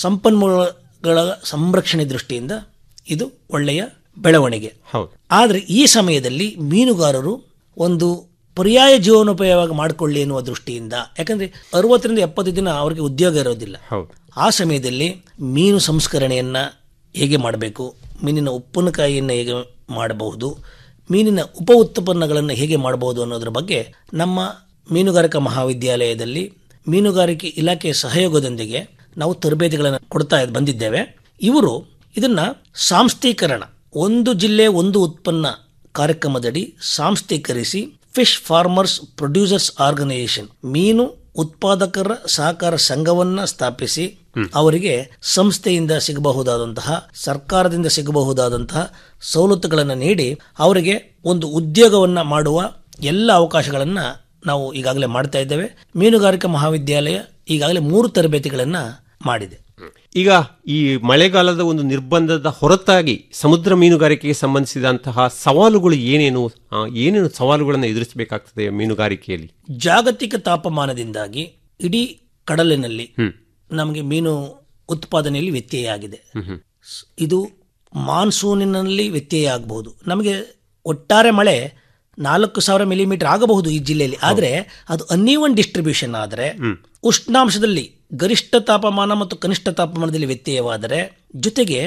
ಸಂಪನ್ಮೂಲಗಳ ಸಂರಕ್ಷಣೆ ದೃಷ್ಟಿಯಿಂದ ಇದು ಒಳ್ಳೆಯ ಬೆಳವಣಿಗೆ ಹೌದು ಆದರೆ ಈ ಸಮಯದಲ್ಲಿ ಮೀನುಗಾರರು ಒಂದು ಪರ್ಯಾಯ ಜೀವನೋಪಾಯವಾಗಿ ಮಾಡಿಕೊಳ್ಳಿ ಎನ್ನುವ ದೃಷ್ಟಿಯಿಂದ ಯಾಕಂದ್ರೆ ಅರವತ್ತರಿಂದ ಎಪ್ಪತ್ತು ದಿನ ಅವರಿಗೆ ಉದ್ಯೋಗ ಇರೋದಿಲ್ಲ ಹೌದು ಆ ಸಮಯದಲ್ಲಿ ಮೀನು ಸಂಸ್ಕರಣೆಯನ್ನ ಹೇಗೆ ಮಾಡಬೇಕು ಮೀನಿನ ಉಪ್ಪಿನಕಾಯಿಯನ್ನು ಹೇಗೆ ಮಾಡಬಹುದು ಮೀನಿನ ಉಪ ಉತ್ಪನ್ನಗಳನ್ನು ಹೇಗೆ ಮಾಡಬಹುದು ಅನ್ನೋದ್ರ ಬಗ್ಗೆ ನಮ್ಮ ಮೀನುಗಾರಿಕಾ ಮಹಾವಿದ್ಯಾಲಯದಲ್ಲಿ ಮೀನುಗಾರಿಕೆ ಇಲಾಖೆಯ ಸಹಯೋಗದೊಂದಿಗೆ ನಾವು ತರಬೇತಿಗಳನ್ನು ಕೊಡ್ತಾ ಬಂದಿದ್ದೇವೆ ಇವರು ಇದನ್ನ ಸಾಂಸ್ಥೀಕರಣ ಒಂದು ಜಿಲ್ಲೆ ಒಂದು ಉತ್ಪನ್ನ ಕಾರ್ಯಕ್ರಮದಡಿ ಸಾಂಸ್ಥೀಕರಿಸಿ ಫಿಶ್ ಫಾರ್ಮರ್ಸ್ ಪ್ರೊಡ್ಯೂಸರ್ಸ್ ಆರ್ಗನೈಸೇಷನ್ ಮೀನು ಉತ್ಪಾದಕರ ಸಹಕಾರ ಸಂಘವನ್ನ ಸ್ಥಾಪಿಸಿ ಅವರಿಗೆ ಸಂಸ್ಥೆಯಿಂದ ಸಿಗಬಹುದಾದಂತಹ ಸರ್ಕಾರದಿಂದ ಸಿಗಬಹುದಾದಂತಹ ಸವಲತ್ತುಗಳನ್ನು ನೀಡಿ ಅವರಿಗೆ ಒಂದು ಉದ್ಯೋಗವನ್ನ ಮಾಡುವ ಎಲ್ಲ ಅವಕಾಶಗಳನ್ನ ನಾವು ಈಗಾಗಲೇ ಮಾಡ್ತಾ ಇದ್ದೇವೆ ಮೀನುಗಾರಿಕಾ ಮಹಾವಿದ್ಯಾಲಯ ಈಗಾಗಲೇ ಮೂರು ತರಬೇತಿಗಳನ್ನ ಮಾಡಿದೆ ಈಗ ಈ ಮಳೆಗಾಲದ ಒಂದು ನಿರ್ಬಂಧದ ಹೊರತಾಗಿ ಸಮುದ್ರ ಮೀನುಗಾರಿಕೆಗೆ ಸಂಬಂಧಿಸಿದಂತಹ ಸವಾಲುಗಳು ಏನೇನು ಆ, ಏನೇನು ಸವಾಲುಗಳನ್ನು ಎದುರಿಸಬೇಕಾಗ್ತದೆ ಮೀನುಗಾರಿಕೆಯಲ್ಲಿ ಜಾಗತಿಕ ತಾಪಮಾನದಿಂದಾಗಿ ಇಡೀ ಕಡಲಿನಲ್ಲಿ ನಮಗೆ ಮೀನು ಉತ್ಪಾದನೆಯಲ್ಲಿ ವ್ಯತ್ಯಯ ಆಗಿದೆ ಸ್- ಇದು ಮಾನ್ಸೂನಿನಲ್ಲಿ ವ್ಯತ್ಯಯ ಆಗಬಹುದು ನಮಗೆ ಒಟ್ಟಾರೆ ಮಳೆ ನಾಲ್ಕು ಸಾವಿರ ಮಿಲಿಮೀಟರ್ ಆಗಬಹುದು ಈ ಜಿಲ್ಲೆಯಲ್ಲಿ ಆದರೆ ಅದು ಅನ್ಈವನ್ ಡಿಸ್ಟ್ರಿಬ್ಯೂಷನ್ ಆದರೆ ಉಷ್ಣಾಂಶದಲ್ಲಿ ಗರಿಷ್ಠ ತಾಪಮಾನ ಮತ್ತು ಕನಿಷ್ಠ ತಾಪಮಾನದಲ್ಲಿ ವ್ಯತ್ಯಯವಾದರೆ ಜೊತೆಗೆ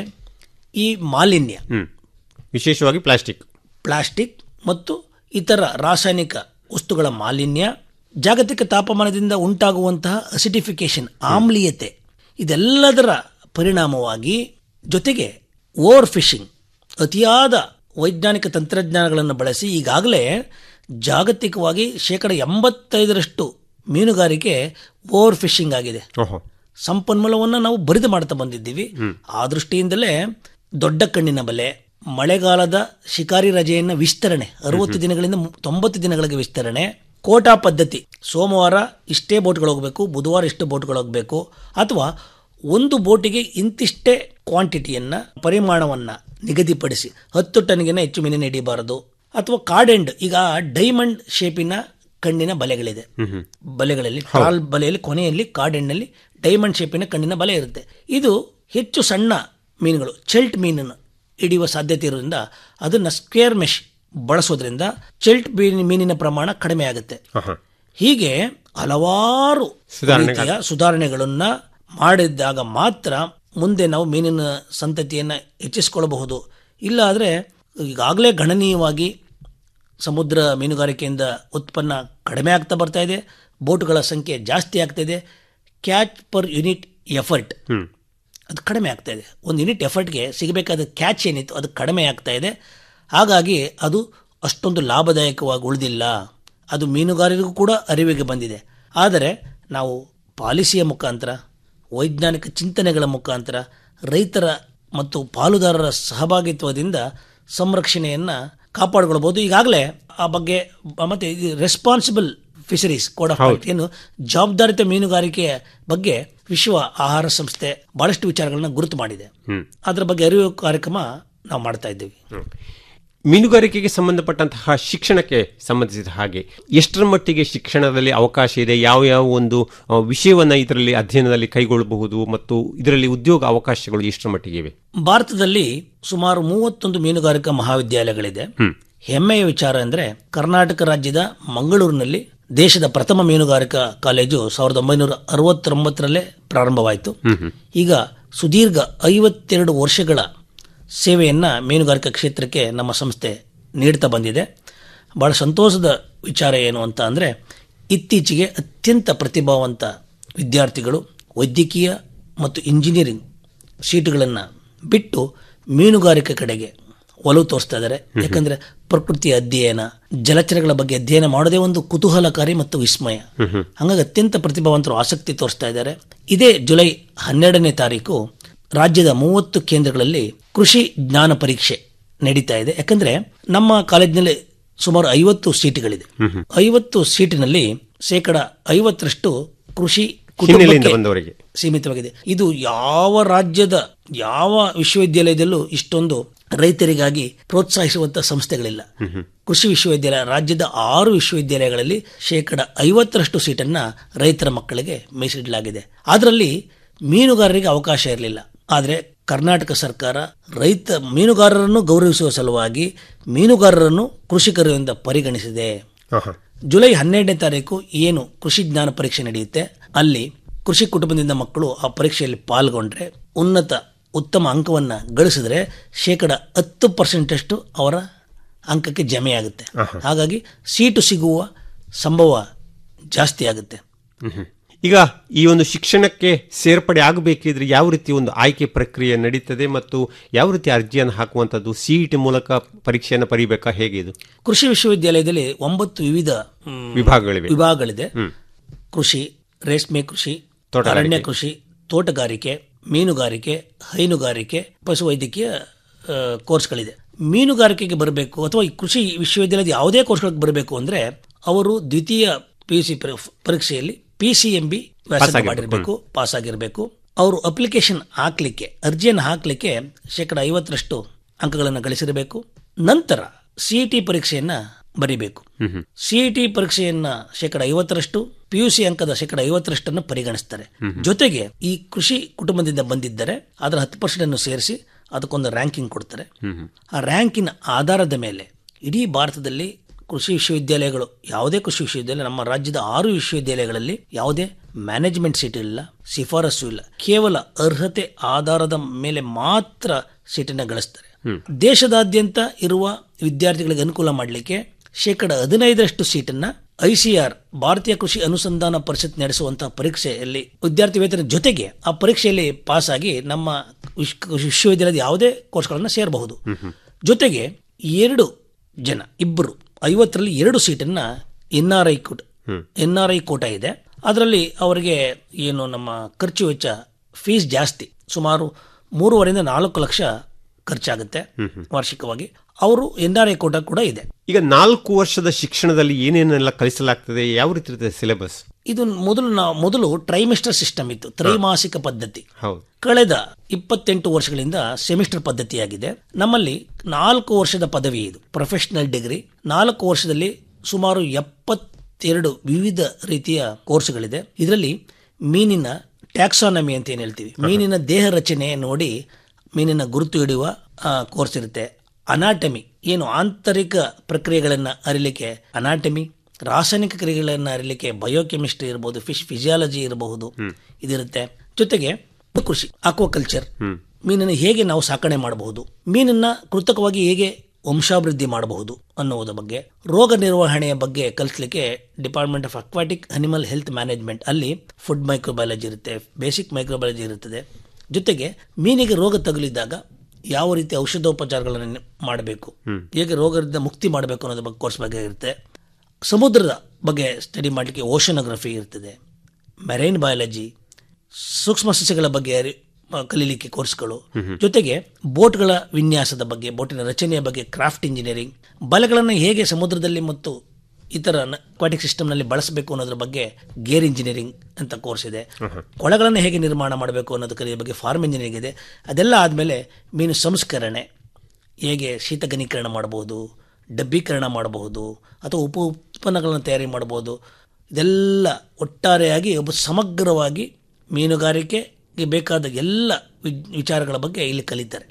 ಈ ಮಾಲಿನ್ಯ ಹ್ಮ್ ವಿಶೇಷವಾಗಿ ಪ್ಲಾಸ್ಟಿಕ್ ಪ್ಲಾಸ್ಟಿಕ್ ಮತ್ತು ಇತರ ರಾಸಾಯನಿಕ ವಸ್ತುಗಳ ಮಾಲಿನ್ಯ ಜಾಗತಿಕ ತಾಪಮಾನದಿಂದ ಉಂಟಾಗುವಂತಹ ಅಸಿಡಿಫಿಕೇಶನ್ ಆಮ್ಲೀಯತೆ ಇದೆಲ್ಲದರ ಪರಿಣಾಮವಾಗಿ ಜೊತೆಗೆ ಓವರ್ ಫಿಶಿಂಗ್ ಅತಿಯಾದ ವೈಜ್ಞಾನಿಕ ತಂತ್ರಜ್ಞಾನಗಳನ್ನು ಬಳಸಿ ಈಗಾಗಲೇ ಜಾಗತಿಕವಾಗಿ ಶೇಕಡ ಎಂಬತ್ತೈದರಷ್ಟು ಮೀನುಗಾರಿಕೆ ಓವರ್ ಫಿಶಿಂಗ್ ಆಗಿದೆ ಓಹೋ ಸಂಪನ್ಮೂಲವನ್ನು ನಾವು ಬರಿದು ಮಾಡ್ತಾ ಬಂದಿದ್ದೀವಿ ಆ ದೃಷ್ಟಿಯಿಂದಲೇ ದೊಡ್ಡ ಕಣ್ಣಿನ ಬಲೆ ಮಳೆಗಾಲದ ಶಿಕಾರಿ ರಜೆಯನ್ನ ವಿಸ್ತರಣೆ ಅರವತ್ತು ದಿನಗಳಿಂದ ಮು- ತೊಂಬತ್ತು ದಿನಗಳಿಗೆ ವಿಸ್ತರಣೆ ಕೋಟಾ ಪದ್ಧತಿ ಸೋಮವಾರ ಇಷ್ಟೇ ಬೋಟ್ಗಳು ಹೋಗಬೇಕು ಬುಧವಾರ ಇಷ್ಟು ಬೋಟ್ಗಳು ಹೋಗಬೇಕು ಅಥವಾ ಒಂದು ಬೋಟಿಗೆ ಇಂತಿಷ್ಟೇ ಕ್ವಾಂಟಿಟಿಯನ್ನ ಪರಿಮಾಣವನ್ನ ನಿಗದಿಪಡಿಸಿ ಹತ್ತು ಟನ್ಗಿನ ಹೆಚ್ಚು ಮೀನಿನ ಹಿಡಿಯಬಾರದು ಅಥವಾ ಕಾರ್ಡೆಂಡ್ ಈಗ ಡೈಮಂಡ್ ಶೇಪಿನ ಕಣ್ಣಿನ ಬಲೆಗಳಿದೆ ಬಲೆಗಳಲ್ಲಿ ಟ್ರಾಲ್ ಬಲೆಯಲ್ಲಿ ಕೊನೆಯಲ್ಲಿ ಕಾರ್ಡೆಂಡ್ನಲ್ಲಿ ಡೈಮಂಡ್ ಶೇಪಿನ ಕಣ್ಣಿನ ಬಲೆ ಇರುತ್ತೆ ಇದು ಹೆಚ್ಚು ಸಣ್ಣ ಮೀನುಗಳು ಚೆಲ್ಟ್ ಮೀನನ್ನು ಹಿಡಿಯುವ ಸಾಧ್ಯತೆ ಇರೋದ್ರಿಂದ ಅದನ್ನ ಸ್ಕ್ವೇರ್ ಮೆಶ್ ಬಳಸೋದ್ರಿಂದ ಚೆಲ್ಟ್ ಮೀನ್- ಮೀನಿನ ಪ್ರಮಾಣ ಕಡಿಮೆ ಆಗುತ್ತೆ ಹೀಗೆ ಹಲವಾರು ಸುಧಾರಣೆಗಳು. ರೀತಿಯ ಸುಧಾರಣೆಗಳನ್ನ ಮಾಡಿದಾಗ ಮಾತ್ರ ಮುಂದೆ ನಾವು ಮೀನಿನ ಸಂತತಿಯನ್ನ ಹೆಚ್ಚಿಸಿಕೊಳ್ಳಬಹುದು ಇಲ್ಲ ಆದರೆ ಈಗಾಗಲೇ ಗಣನೀಯವಾಗಿ ಸಮುದ್ರ ಮೀನುಗಾರಿಕೆಯಿಂದ ಉತ್ಪನ್ನ ಕಡಿಮೆ ಆಗ್ತಾ ಬರ್ತಾ ಇದೆ ಬೋಟ್ಗಳ ಸಂಖ್ಯೆ ಜಾಸ್ತಿ ಆಗ್ತಾ ಇದೆ ಕ್ಯಾಚ್ ಪರ್ ಯೂನಿಟ್ ಎಫರ್ಟ್ ಅದು ಕಡಿಮೆ ಆಗ್ತಾ ಇದೆ ಒಂದು ಯೂನಿಟ್ ಎಫರ್ಟ್ಗೆ ಸಿಗಬೇಕಾದ ಕ್ಯಾಚ್ ಏನಿತ್ತು ಅದು ಕಡಿಮೆ ಆಗ್ತಾ ಇದೆ ಹಾಗಾಗಿ ಅದು ಅಷ್ಟೊಂದು ಲಾಭದಾಯಕವಾಗಿ ಉಳಿದಿಲ್ಲ ಅದು ಮೀನುಗಾರರಿಗೂ ಕೂಡ ಅರಿವಿಗೆ ಬಂದಿದೆ ಆದರೆ ನಾವು ಪಾಲಿಸಿಯ ಮುಖಾಂತರ ವೈಜ್ಞಾನಿಕ ಚಿಂತನೆಗಳ ಮುಖಾಂತರ ರೈತರ ಮತ್ತು ಪಾಲುದಾರರ ಸಹಭಾಗಿತ್ವದಿಂದ ಸಂರಕ್ಷಣೆಯನ್ನು ಕಾಪಾಡಿಕೊಳ್ಬೋದು ಈಗಾಗಲೇ ಆ ಬಗ್ಗೆ ಮತ್ತೆ ರೆಸ್ಪಾನ್ಸಿಬಲ್ ಫಿಶರೀಸ್ ಕೋಡ್ ಆಫ್ ಹೌದು. ಏನು ಜವಾಬ್ದಾರಿತ ಮೀನುಗಾರಿಕೆಯ ಬಗ್ಗೆ ವಿಶ್ವ ಆಹಾರ ಸಂಸ್ಥೆ ಬಹಳಷ್ಟು ವಿಚಾರಗಳನ್ನ ಗುರುತು ಮಾಡಿದೆ ಹ್ಮ್. ಅದರ ಬಗ್ಗೆ ಅರಿವು ಕಾರ್ಯಕ್ರಮ ನಾವು ಮಾಡ್ತಾ ಇದ್ದೀವಿ ಮೀನುಗಾರಿಕೆಗೆ ಸಂಬಂಧಪಟ್ಟಂತಹ ಶಿಕ್ಷಣಕ್ಕೆ ಸಂಬಂಧಿಸಿದ ಹಾಗೆ ಎಷ್ಟರ ಮಟ್ಟಿಗೆ ಶಿಕ್ಷಣದಲ್ಲಿ ಅವಕಾಶ ಇದೆ ಯಾವ ಯಾವ ಒಂದು ಆ, ವಿಷಯವನ್ನ ಇದರಲ್ಲಿ ಅಧ್ಯಯನದಲ್ಲಿ ಕೈಗೊಳ್ಳಬಹುದು ಮತ್ತು ಇದರಲ್ಲಿ ಉದ್ಯೋಗ ಅವಕಾಶಗಳು ಎಷ್ಟರ ಮಟ್ಟಿಗೆ ಇವೆ ಭಾರತದಲ್ಲಿ ಸುಮಾರು ಮೂವತ್ತೊಂದು ಮೀನುಗಾರಿಕಾ ಮಹಾವಿದ್ಯಾಲಯಗಳಿದೆ ಹ್ಮ್. ಹೆಮ್ಮೆಯ ವಿಚಾರ ಅಂದರೆ ಕರ್ನಾಟಕ ರಾಜ್ಯದ ಮಂಗಳೂರಿನಲ್ಲಿ ದೇಶದ ಪ್ರಥಮ ಮೀನುಗಾರಿಕಾ ಕಾಲೇಜು ಸಾವಿರದ ಒಂಬೈನೂರ ಅರವತ್ತೊಂಬತ್ತರಲ್ಲೇ ಪ್ರಾರಂಭವಾಯಿತು ಹ್ಮ್ ಹ್ಮ್. ಈಗ ಸುದೀರ್ಘ ಐವತ್ತೆರಡು ವರ್ಷಗಳ ಸೇವೆಯನ್ನು ಮೀನುಗಾರಿಕಾ ಕ್ಷೇತ್ರಕ್ಕೆ ನಮ್ಮ ಸಂಸ್ಥೆ ನೀಡ್ತಾ ಬಂದಿದೆ ಬಹಳ ಸಂತೋಷದ ವಿಚಾರ ಏನು ಅಂತ ಅಂದರೆ ಇತ್ತೀಚೆಗೆ ಅತ್ಯಂತ ಪ್ರತಿಭಾವಂತ ವಿದ್ಯಾರ್ಥಿಗಳು ವೈದ್ಯಕೀಯ ಮತ್ತು ಇಂಜಿನಿಯರಿಂಗ್ ಸೀಟುಗಳನ್ನು ಬಿಟ್ಟು ಮೀನುಗಾರಿಕೆ ಕಡೆಗೆ ಒಲವು ತೋರಿಸ್ತಾ ಇದ್ದಾರೆ ಯಾಕಂದ್ರೆ ಪ್ರಕೃತಿಯ ಅಧ್ಯಯನ ಜಲಚರಗಳ ಬಗ್ಗೆ ಅಧ್ಯಯನ ಮಾಡೋದೇ ಒಂದು ಕುತೂಹಲಕಾರಿ ಮತ್ತು ವಿಸ್ಮಯ ಹಾಗಾಗಿ ಅತ್ಯಂತ ಪ್ರತಿಭಾವಂತರು ಆಸಕ್ತಿ ತೋರಿಸ್ತಾ ಇದ್ದಾರೆ ಇದೇ ಜುಲೈ ಹನ್ನೆರಡನೇ ತಾರೀಕು ರಾಜ್ಯದ ಮೂವತ್ತು ಕೇಂದ್ರಗಳಲ್ಲಿ ಕೃಷಿ ಜ್ಞಾನ ಪರೀಕ್ಷೆ ನಡೀತಾ ಇದೆ ಯಾಕಂದ್ರೆ ನಮ್ಮ ಕಾಲೇಜಿನಲ್ಲಿ ಸುಮಾರು ಐವತ್ತು ಸೀಟುಗಳಿದೆ ಐವತ್ತು ಸೀಟಿನಲ್ಲಿ ಶೇಕಡ ಐವತ್ತರಷ್ಟು ಕೃಷಿ ಹಿನ್ನೆಲೆಯಿಂದ ಕುಟುಂಬಕ್ಕೆ ಬಂದವರಿಗೆ ಸೀಮಿತವಾಗಿದೆ ಇದು ಯಾವ ರಾಜ್ಯದ ಯಾವ ವಿಶ್ವವಿದ್ಯಾಲಯದಲ್ಲೂ ಇಷ್ಟೊಂದು ರೈತರಿಗಾಗಿ ಪ್ರೋತ್ಸಾಹಿಸುವಂತಹ ಸಂಸ್ಥೆಗಳಿಲ್ಲ ಕೃಷಿ ವಿಶ್ವವಿದ್ಯಾಲಯ ರಾಜ್ಯದ ಆರು ವಿಶ್ವವಿದ್ಯಾಲಯಗಳಲ್ಲಿ ಶೇಕಡ ಐವತ್ತರಷ್ಟು ಸೀಟನ್ನ ರೈತರ ಮಕ್ಕಳಿಗೆ ಮೀಸಲಿಡಲಾಗಿದೆ ಅದರಲ್ಲಿ ಮೀನುಗಾರರಿಗೆ ಅವಕಾಶ ಇರಲಿಲ್ಲ ಆದರೆ ಕರ್ನಾಟಕ ಸರ್ಕಾರ ರೈತ ಮೀನುಗಾರರನ್ನು ಗೌರವಿಸುವ ಸಲುವಾಗಿ ಮೀನುಗಾರರನ್ನು ಕೃಷಿಕರು ಎಂದು ಪರಿಗಣಿಸಿದೆ ಜುಲೈ ಹನ್ನೆರಡನೇ ತಾರೀಕು ಏನು ಕೃಷಿ ಜ್ಞಾನ ಪರೀಕ್ಷೆ ನಡೆಯುತ್ತೆ ಅಲ್ಲಿ ಕೃಷಿ ಕುಟುಂಬದಿಂದ ಮಕ್ಕಳು ಆ ಪರೀಕ್ಷೆಯಲ್ಲಿ ಪಾಲ್ಗೊಂಡ್ರೆ ಉನ್ನತ ಉತ್ತಮ ಅಂಕವನ್ನು ಗಳಿಸಿದ್ರೆ ಶೇಕಡ ಹತ್ತು ಪರ್ಸೆಂಟಷ್ಟು ಅವರ ಅಂಕಕ್ಕೆ ಜಮೆಯಾಗುತ್ತೆ ಹಾಗಾಗಿ ಸೀಟು ಸಿಗುವ ಸಂಭವ ಜಾಸ್ತಿ ಆಗುತ್ತೆ ಮ್ಹೂ. ಈಗ ಈ ಒಂದು ಶಿಕ್ಷಣಕ್ಕೆ ಸೇರ್ಪಡೆ ಆಗಬೇಕಿದ್ರೆ ಯಾವ ರೀತಿ ಒಂದು ಆಯ್ಕೆ ಪ್ರಕ್ರಿಯೆ ನಡೀತದೆ ಮತ್ತು ಯಾವ ರೀತಿ ಅರ್ಜಿಯನ್ನು ಹಾಕುವಂಥದ್ದು ಸಿಇಟಿ ಮೂಲಕ ಪರೀಕ್ಷೆಯನ್ನು ಪರೀಬೇಕಾ ಹೇಗೆ ಇದು ಕೃಷಿ ವಿಶ್ವವಿದ್ಯಾಲಯದಲ್ಲಿ ಒಂಬತ್ತು ವಿವಿಧ ಮ್, ವಿಭಾಗಗಳಿವೆ. ವಿಭಾಗಗಳಿದೆ ಹ್ಮ್. ಕೃಷಿ ರೇಷ್ಮೆ ಕೃಷಿ ತೋಟಗಾರಿಕೆ. ಅರಣ್ಯ ಕೃಷಿ ತೋಟಗಾರಿಕೆ ಮೀನುಗಾರಿಕೆ ಹೈನುಗಾರಿಕೆ ಪಶುವೈದ್ಯಕೀಯ ಆ, ಕೋರ್ಸ್ಗಳಿದೆ ಮೀನುಗಾರಿಕೆಗೆ ಬರಬೇಕು ಅಥವಾ ಈ ಕೃಷಿ ವಿಶ್ವವಿದ್ಯಾಲಯದ ಯಾವುದೇ ಕೋರ್ಸ್ಗಳಿಗೆ ಬರಬೇಕು ಅಂದ್ರೆ ಅವರು ದ್ವಿತೀಯ ಪಿ ಯು ಸಿ ಪರೀಕ್ಷೆಯಲ್ಲಿ ಪಿ ಸಿ ಎಂ ಬಿ ಆಗಿರ್ಬೇಕು. ಮಾಡಿರಬೇಕು ಪಾಸ್ ಆಗಿರಬೇಕು ಅವರು ಅಪ್ಲಿಕೇಶನ್ ಹಾಕ್ಲಿಕ್ಕೆ ಅರ್ಜಿಯನ್ನು ಹಾಕ್ಲಿಕ್ಕೆ ಶೇಕಡ ಐವತ್ತರಷ್ಟು ಅಂಕಗಳನ್ನು ಗಳಿಸಿರಬೇಕು ನಂತರ ಸಿಇಟಿ ಪರೀಕ್ಷೆಯನ್ನ ಬರಿಬೇಕು ಸಿಇಟಿ ಪರೀಕ್ಷೆಯನ್ನ ಶೇಕಡ ಐವತ್ತರಷ್ಟು ಪಿಯುಸಿ ಅಂಕದ ಶೇಕಡ ಐವತ್ತರಷ್ಟನ್ನು ಪರಿಗಣಿಸ್ತಾರೆ ಜೊತೆಗೆ ಈ ಕೃಷಿ ಕುಟುಂಬದಿಂದ ಬಂದಿದ್ದರೆ ಅದರ ಹತ್ತು ಪರ್ಸೆಂಟ್ ಅನ್ನು ಸೇರಿಸಿ ಅದಕ್ಕೊಂದು ರ್ಯಾಂಕಿಂಗ್ ಕೊಡ್ತಾರೆ ಆ ರ್ಯಾಂಕಿನ ಆಧಾರದ ಮೇಲೆ ಇಡೀ ಭಾರತದಲ್ಲಿ ಕೃಷಿ ವಿಶ್ವವಿದ್ಯಾಲಯಗಳು ಯಾವುದೇ ಕೃಷಿ ವಿಶ್ವವಿದ್ಯಾಲಯ ನಮ್ಮ ರಾಜ್ಯದ ಆರು ವಿಶ್ವವಿದ್ಯಾಲಯಗಳಲ್ಲಿ ಯಾವುದೇ ಮ್ಯಾನೇಜ್ಮೆಂಟ್ ಸೀಟ್ ಇಲ್ಲ ಶಿಫಾರಸು ಇಲ್ಲ ಕೇವಲ ಅರ್ಹತೆ ಆಧಾರದ ಮೇಲೆ ಮಾತ್ರ ಸೀಟನ್ನು ಗಳಿಸ್ತಾರೆ ದೇಶದಾದ್ಯಂತ ಇರುವ ವಿದ್ಯಾರ್ಥಿಗಳಿಗೆ ಅನುಕೂಲ ಮಾಡಲಿಕ್ಕೆ ಶೇಕಡ ಹದಿನೈದರಷ್ಟು ಸೀಟನ್ನ ಐಸಿಆರ್ ಭಾರತೀಯ ಕೃಷಿ ಅನುಸಂಧಾನ ಪರಿಷತ್ ನಡೆಸುವಂತಹ ಪರೀಕ್ಷೆಯಲ್ಲಿ ವಿದ್ಯಾರ್ಥಿ ವೇತನ ಜೊತೆಗೆ ಆ ಪರೀಕ್ಷೆಯಲ್ಲಿ ಪಾಸ್ ಆಗಿ ನಮ್ಮ ವಿಶ್- ವಿಶ್ವವಿದ್ಯಾಲಯದ ಯಾವುದೇ ಕೋರ್ಸ್ಗಳನ್ನು ಸೇರಬಹುದು ಜೊತೆಗೆ ಎರಡು ಜನ ಇಬ್ಬರು ಐವತ್ತರಲ್ಲಿ ಎರಡು ಸೀಟನ್ನ N R I quota N R I quota ಇದೆ ಅದರಲ್ಲಿ ಅವರಿಗೆ ಏನು ನಮ್ಮ ಖರ್ಚು ವೆಚ್ಚ ಫೀಸ್ ಜಾಸ್ತಿ ಸುಮಾರು ಮೂರುವರೆಯಿಂದ ನಾಲ್ಕು ಲಕ್ಷ ಖರ್ಚಾಗುತ್ತೆ ವಾರ್ಷಿಕವಾಗಿ ಅವರು ಎನ್ ಆರ್ ಐ ಕೋಟ ಕೂಡ ಇದೆ ಈಗ ನಾಲ್ಕು ವರ್ಷದ ಶಿಕ್ಷಣದಲ್ಲಿ ಏನೇನೆಲ್ಲ ಕಲಿಸಲಾಗ್ತದೆ ಯಾವ ರೀತಿ ಇರ್ತದೆ ಸಿಲೆಬಸ್ ಇದು ಮೊದಲು ನಾವು ಮೊದಲು ಟ್ರೈಮಿಸ್ಟರ್ ಸಿಸ್ಟಮ್ ಇತ್ತು ತ್ರೈಮಾಸಿಕ ಪದ್ಧತಿ ಹೌದು ಕಳೆದ ಇಪ್ಪತ್ತೆಂಟು ವರ್ಷಗಳಿಂದ ಸೆಮಿಸ್ಟರ್ ಪದ್ಧತಿಯಾಗಿದೆ ನಮ್ಮಲ್ಲಿ ನಾಲ್ಕು ವರ್ಷದ ಪದವಿ ಇದು ಪ್ರೊಫೆಷನಲ್ ಡಿಗ್ರಿ ನಾಲ್ಕು ವರ್ಷದಲ್ಲಿ ಸುಮಾರು ಎಪ್ಪತ್ತೆರಡು ವಿವಿಧ ರೀತಿಯ ಕೋರ್ಸ್ಗಳಿದೆ ಇದರಲ್ಲಿ ಮೀನಿನ ಟ್ಯಾಕ್ಸಾನಮಿ ಅಂತ ಏನು ಹೇಳ್ತೀವಿ ಮೀನಿನ ದೇಹ ರಚನೆ ನೋಡಿ ಮೀನಿನ ಗುರುತು ಹಿಡಿಯುವ ಕೋರ್ಸ್ ಇರುತ್ತೆ ಅನಾಟಮಿ ಏನು ಆಂತರಿಕ ಪ್ರಕ್ರಿಯೆಗಳನ್ನು ಅರಿಲಿಕ್ಕೆ ಅನಾಟಮಿ ರಾಸಾಯನಿಕ ಕ್ರಿಯೆಗಳನ್ನು ಅರಿಲಿಕ್ಕೆ ಬಯೋಕೆಮಿಸ್ಟ್ರಿ ಇರಬಹುದು ಫಿಶ್ ಫಿಸಿಯಾಲಜಿ ಇರಬಹುದು ಇದಿರುತ್ತೆ ಜೊತೆಗೆ ಕೃಷಿ ಆಕ್ವಾಕಲ್ಚರ್ ಮೀನನ್ನು ಹೇಗೆ ನಾವು ಸಾಕಣೆ ಮಾಡಬಹುದು ಮೀನನ್ನ ಕೃತಕವಾಗಿ ಹೇಗೆ ವಂಶಾಭಿವೃದ್ಧಿ ಮಾಡಬಹುದು ಅನ್ನುವುದರ ಬಗ್ಗೆ ರೋಗ ನಿರ್ವಹಣೆಯ ಬಗ್ಗೆ ಕಲಿಸಲಿಕ್ಕೆ department of aquatic animal health management ಅಲ್ಲಿ ಫುಡ್ ಮೈಕ್ರೋಬಯಾಲಜಿ ಇರುತ್ತೆ ಬೇಸಿಕ್ ಮೈಕ್ರೋಬಯಾಲಜಿ ಇರುತ್ತದೆ ಜೊತೆಗೆ ಮೀನಿಗೆ ರೋಗ ತಗುಲಿದಾಗ ಯಾವ ರೀತಿ ಔಷಧೋಪಚಾರಗಳನ್ನು ಮಾಡಬೇಕು ಹೇಗೆ ರೋಗದಿಂದ ಮುಕ್ತಿ ಮಾಡಬೇಕು ಅನ್ನೋದ್ರ ಬಗ್ಗೆ ಕೋರ್ಸ್ ಬಗ್ಗೆ ಇರುತ್ತೆ ಸಮುದ್ರದ ಬಗ್ಗೆ ಸ್ಟಡಿ ಮಾಡಲಿಕ್ಕೆ ಓಷನೋಗ್ರಫಿ ಇರ್ತದೆ ಮೆರೈನ್ ಬಯಾಲಜಿ ಸೂಕ್ಷ್ಮ ಸಸ್ಯಗಳ ಬಗ್ಗೆ ಅರಿ- ಮ- ಕಲೀಲಿಕ್ಕೆ ಕೋರ್ಸ್ಗಳು ಜೊತೆಗೆ ಬೋಟ್ಗಳ ವಿನ್ಯಾಸದ ಬಗ್ಗೆ ಬೋಟಿನ ರಚನೆಯ ಬಗ್ಗೆ ಕ್ರಾಫ್ಟ್ ಇಂಜಿನಿಯರಿಂಗ್ ಬಲೆಗಳನ್ನು ಹೇಗೆ ಸಮುದ್ರದಲ್ಲಿ ಮತ್ತು ಇತರ ಅಕ್ವಾಟಿಕ್ ಸಿಸ್ಟಮ್ನಲ್ಲಿ ಬಳಸಬೇಕು ಅನ್ನೋದ್ರ ಬಗ್ಗೆ ಗೇರ್ ಇಂಜಿನಿಯರಿಂಗ್ ಅಂತ ಕೋರ್ಸ್ ಇದೆ ಕೊಳಗಳನ್ನು ಹೇಗೆ ನಿರ್ಮಾಣ ಮಾಡಬೇಕು ಅನ್ನೋದು ಕಲಿಯ ಬಗ್ಗೆ ಫಾರ್ಮ್ ಇಂಜಿನಿಯರಿಂಗ್ ಇದೆ ಅದೆಲ್ಲ ಆದಮೇಲೆ ಮೀನು ಸಂಸ್ಕರಣೆ ಹೇಗೆ ಶೀತಘನೀಕರಣ ಮಾಡಬಹುದು ಡಬ್ಬೀಕರಣ ಮಾಡಬಹುದು ಅಥವಾ ಉಪ ಉತ್ಪನ್ನಗಳನ್ನು ತಯಾರಿ ಮಾಡಬಹುದು ಇದೆಲ್ಲ ಒಟ್ಟಾರೆಯಾಗಿ ಒಬ್ಬ ಸಮಗ್ರವಾಗಿ ಮೀನುಗಾರಿಕೆಗೆ ಬೇಕಾದ ಎಲ್ಲ ವಿ- ವಿಚಾರಗಳ ಬಗ್ಗೆ ಇಲ್ಲಿ ಕಲಿತಾರೆ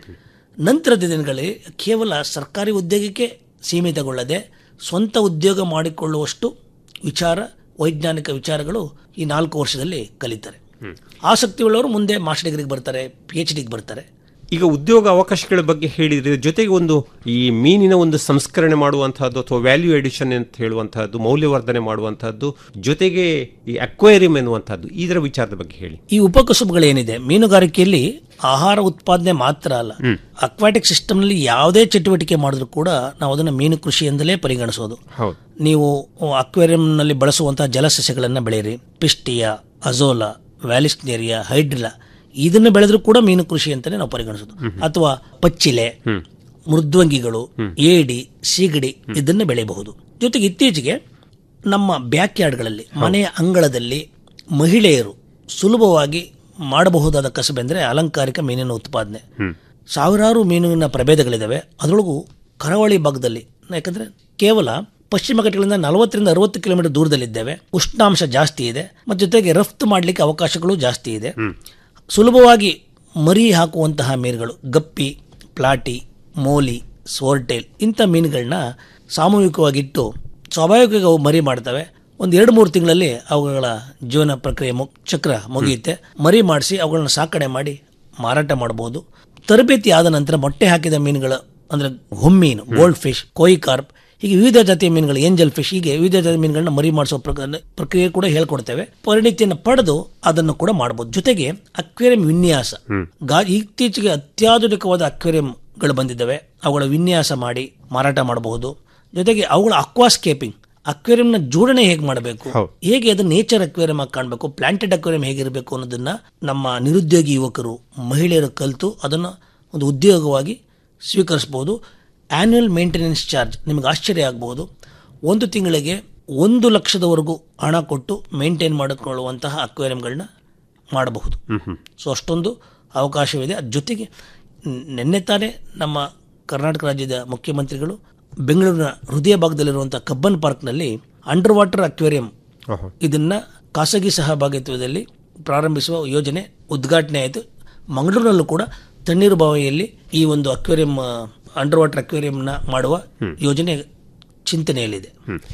ನಂತರದ ದಿನಗಳಲ್ಲಿ ಕೇವಲ ಸರ್ಕಾರಿ ಉದ್ಯೋಗಕ್ಕೆ ಸೀಮಿತಗೊಳ್ಳದೆ ಸ್ವಂತ ಉದ್ಯೋಗ ಮಾಡಿಕೊಳ್ಳುವಷ್ಟು ವಿಚಾರ ವೈಜ್ಞಾನಿಕ ವಿಚಾರಗಳು ಈ ನಾಲ್ಕು ವರ್ಷದಲ್ಲಿ ಕಲಿತಾರೆ ಆಸಕ್ತಿ ಉಳ್ಳವರು ಮುಂದೆ ಮಾಸ್ಟರ್ ಡಿಗ್ರಿಗೆ ಬರ್ತಾರೆ ಪಿ ಎಚ್ ಡಿಗೆ ಬರ್ತಾರೆ ಈಗ ಉದ್ಯೋಗ ಅವಕಾಶಗಳ ಬಗ್ಗೆ ಹೇಳಿದ್ರೆ ಜೊತೆಗೆ ಒಂದು ಈ ಮೀನಿನ ಒಂದು ಸಂಸ್ಕರಣೆ ಮಾಡುವಂತಹದ್ದು ಅಥವಾ ವ್ಯಾಲ್ಯೂ ಎಡಿಷನ್ ಅಂತ ಹೇಳುವಂತಹದ್ದು ಮೌಲ್ಯವರ್ಧನೆ ಮಾಡುವಂತಹದ್ದು ಜೊತೆಗೆ ಈ ಅಕ್ವೇರಿಯಂ ಎನ್ನುವಂತಹದ್ದು ಇದರ ವಿಚಾರದ ಬಗ್ಗೆ ಹೇಳಿ ಈ ಉಪಕಸುಬುಗಳೇನಿದೆ ಮೀನುಗಾರಿಕೆಯಲ್ಲಿ ಆಹಾರ ಉತ್ಪಾದನೆ ಮಾತ್ರ ಅಲ್ಲ ಅಕ್ವಾಟಿಕ್ ಸಿಸ್ಟಮ್ನಲ್ಲಿ ಯಾವುದೇ ಚಟುವಟಿಕೆ ಮಾಡಿದ್ರು ಕೂಡ ನಾವು ಅದನ್ನು ಮೀನು ಕೃಷಿ ಎಂದಲೇ ಪರಿಗಣಿಸೋದು ಹೌದು ನೀವು ಅಕ್ವೇರಿಯಂನಲ್ಲಿ ಬಳಸುವಂತಹ ಜಲಸಸ್ಯಗಳನ್ನು ಬೆಳೆಯಿರಿ ಪಿಸ್ಟಿಯಾ ಅಜೋಲಾ ವ್ಯಾಲಿಸ್ನೇರಿಯಾ ಹೈಡ್ರಿಲಾ ಇದನ್ನು ಬೆಳೆದ್ರೂ ಕೂಡ ಮೀನು ಕೃಷಿ ಅಂತಾನೆ ನಾವು ಪರಿಗಣಿಸೋದು ಅಥವಾ ಪಚ್ಚಿಲೆ ಮೃದ್ವಂಗಿಗಳು ಏಡಿ ಸೀಗಡಿ ಇದನ್ನು ಬೆಳೆಯಬಹುದು ಜೊತೆಗೆ ಇತ್ತೀಚೆಗೆ ನಮ್ಮ ಬ್ಯಾಕ್ ಯಾರ್ಡ್ಗಳಲ್ಲಿ ಮನೆಯ ಅಂಗಳದಲ್ಲಿ ಮಹಿಳೆಯರು ಸುಲಭವಾಗಿ ಮಾಡಬಹುದಾದ ಕಸಬೆಂದರೆ ಅಲಂಕಾರಿಕ ಮೀನಿನ ಉತ್ಪಾದನೆ ಸಾವಿರಾರು ಮೀನಿನ ಪ್ರಭೇದಗಳಿದ್ದಾವೆ ಅದರೊಳಗೂ ಕರಾವಳಿ ಭಾಗದಲ್ಲಿ ಯಾಕಂದ್ರೆ ಕೇವಲ ಪಶ್ಚಿಮ ಘಟ್ಟಗಳಿಂದ ನಲವತ್ತರಿಂದ ಅರವತ್ತು ಕಿಲೋಮೀಟರ್ ದೂರದಲ್ಲಿದ್ದೇವೆ ಉಷ್ಣಾಂಶ ಜಾಸ್ತಿ ಇದೆ ಮತ್ತು ಜೊತೆಗೆ ರಫ್ತು ಮಾಡಲಿಕ್ಕೆ ಅವಕಾಶಗಳು ಜಾಸ್ತಿ ಇದೆ ಸುಲಭವಾಗಿ ಮರಿ ಹಾಕುವಂತಹ ಮೀನುಗಳು ಗಪ್ಪಿ ಪ್ಲಾಟಿ ಮೋಲಿ ಸೋರ್ಟೇಲ್ ಇಂಥ ಮೀನುಗಳನ್ನ ಸಾಮೂಹಿಕವಾಗಿಟ್ಟು ಸ್ವಾಭಾವಿಕವಾಗಿ ಅವು ಮರಿ ಮಾಡ್ತವೆ ಒಂದು ಎರಡು ಮೂರು ತಿಂಗಳಲ್ಲಿ ಅವುಗಳ ಜೀವನ ಪ್ರಕ್ರಿಯೆ ಮು ಚಕ್ರ ಮುಗಿಯುತ್ತೆ ಮರಿ ಮಾಡಿಸಿ ಅವುಗಳನ್ನ ಸಾಕಣೆ ಮಾಡಿ ಮಾರಾಟ ಮಾಡಬಹುದು ತರಬೇತಿ ಆದ ನಂತರ ಮೊಟ್ಟೆ ಹಾಕಿದ ಮೀನುಗಳ ಅಂದ್ರೆ ಹೊಮ್ಮೀನು ಗೋಲ್ಡ್ ಫಿಶ್ ಕೋಯಿ ಕಾರ್ಪ್ ಹೀಗೆ ವಿವಿಧ ಜಾತಿಯ ಮೀನುಗಳು ಏಂಜಲ್ ಫಿಶ್ ಹೀಗೆ ವಿವಿಧ ಜಾತಿಯ ಮೀನುಗಳನ್ನ ಮರಿ ಮಾಡಿಸೋ ಪ್ರಕ- ಪ್ರಕ್ರಿಯೆ ಕೂಡ ಹೇಳ್ಕೊಡ್ತೇವೆ ಪರಿಣಿತಿಯನ್ನು ಪಡೆದು ಅದನ್ನು ಕೂಡ ಮಾಡಬಹುದು ಜೊತೆಗೆ ಅಕ್ವೇರಿಯಂ ವಿನ್ಯಾಸ ಗಾ- ಇತ್ತೀಚೆಗೆ ಅತ್ಯಾಧುನಿಕವಾದ ಅಕ್ವೇರಿಯಂಗಳು ಬಂದಿದ್ದಾವೆ ಅವುಗಳ ವಿನ್ಯಾಸ ಮಾಡಿ ಮಾರಾಟ ಮಾಡಬಹುದು ಜೊತೆಗೆ ಅವುಗಳ ಅಕ್ವಾಸ್ಕೇಪಿಂಗ್ ಅಕ್ವೇರಿಯಂನ ಜೋಡಣೆ ಹೇಗೆ ಮಾಡಬೇಕು ಹೇಗೆ ಅದು ನೇಚರ್ ಅಕ್ವೇರಿಯಂ ಆಗಿ ಕಾಣಬೇಕು ಪ್ಲಾಂಟೆಡ್ ಅಕ್ವೇರಿಯಂ ಹೇಗಿರಬೇಕು ಅನ್ನೋದನ್ನ ನಮ್ಮ ನಿರುದ್ಯೋಗಿ ಯುವಕರು ಮಹಿಳೆಯರು ಕಲಿತು ಅದನ್ನು ಒಂದು ಉದ್ಯೋಗವಾಗಿ ಸ್ವೀಕರಿಸಬಹುದು ಆನ್ಯುವಲ್ ಮೇಂಟೆನೆನ್ಸ್ ಚಾರ್ಜ್ ನಿಮಗೆ ಆಶ್ಚರ್ಯ ಆಗಬಹುದು ಒಂದು ತಿಂಗಳಿಗೆ ಒಂದು ಲಕ್ಷದವರೆಗೂ ಹಣ ಕೊಟ್ಟು ಮೇಂಟೈನ್ ಮಾಡಿಕೊಳ್ಳುವಂತಹ ಅಕ್ವೇರಿಯಂಗಳನ್ನ ಮಾಡಬಹುದು ಸೊ ಅಷ್ಟೊಂದು ಅವಕಾಶವಿದೆ ಅದ್ರ ಜೊತೆಗೆ ನ್- ನಿನ್ನೆ ತಾನೇ ನಮ್ಮ ಕರ್ನಾಟಕ ರಾಜ್ಯದ ಮುಖ್ಯಮಂತ್ರಿಗಳು ಬೆಂಗಳೂರಿನ ಹೃದಯ ಭಾಗದಲ್ಲಿರುವಂತಹ ಕಬ್ಬನ್ ಪಾರ್ಕ್ನಲ್ಲಿ ಅಂಡರ್ ವಾಟರ್ ಅಕ್ವೇರಿಯಂ ಇದನ್ನ ಖಾಸಗಿ ಸಹಭಾಗಿತ್ವದಲ್ಲಿ ಪ್ರಾರಂಭಿಸುವ ಯೋಜನೆ ಉದ್ಘಾಟನೆ ಆಯಿತು ಮಂಗಳೂರಿನಲ್ಲೂ ಕೂಡ ತಣ್ಣೀರು ಬಾವಿಯಲ್ಲಿ ಈ ಒಂದು ಅಕ್ವೇರಿಯಂ ಅಂಡರ್ ವಾಟರ್ ಅಕ್ವೇರಿಯಂನ ಮಾಡುವ ಯೋಜನೆ ಚಿಂತನೆಯಲ್ಲಿದೆ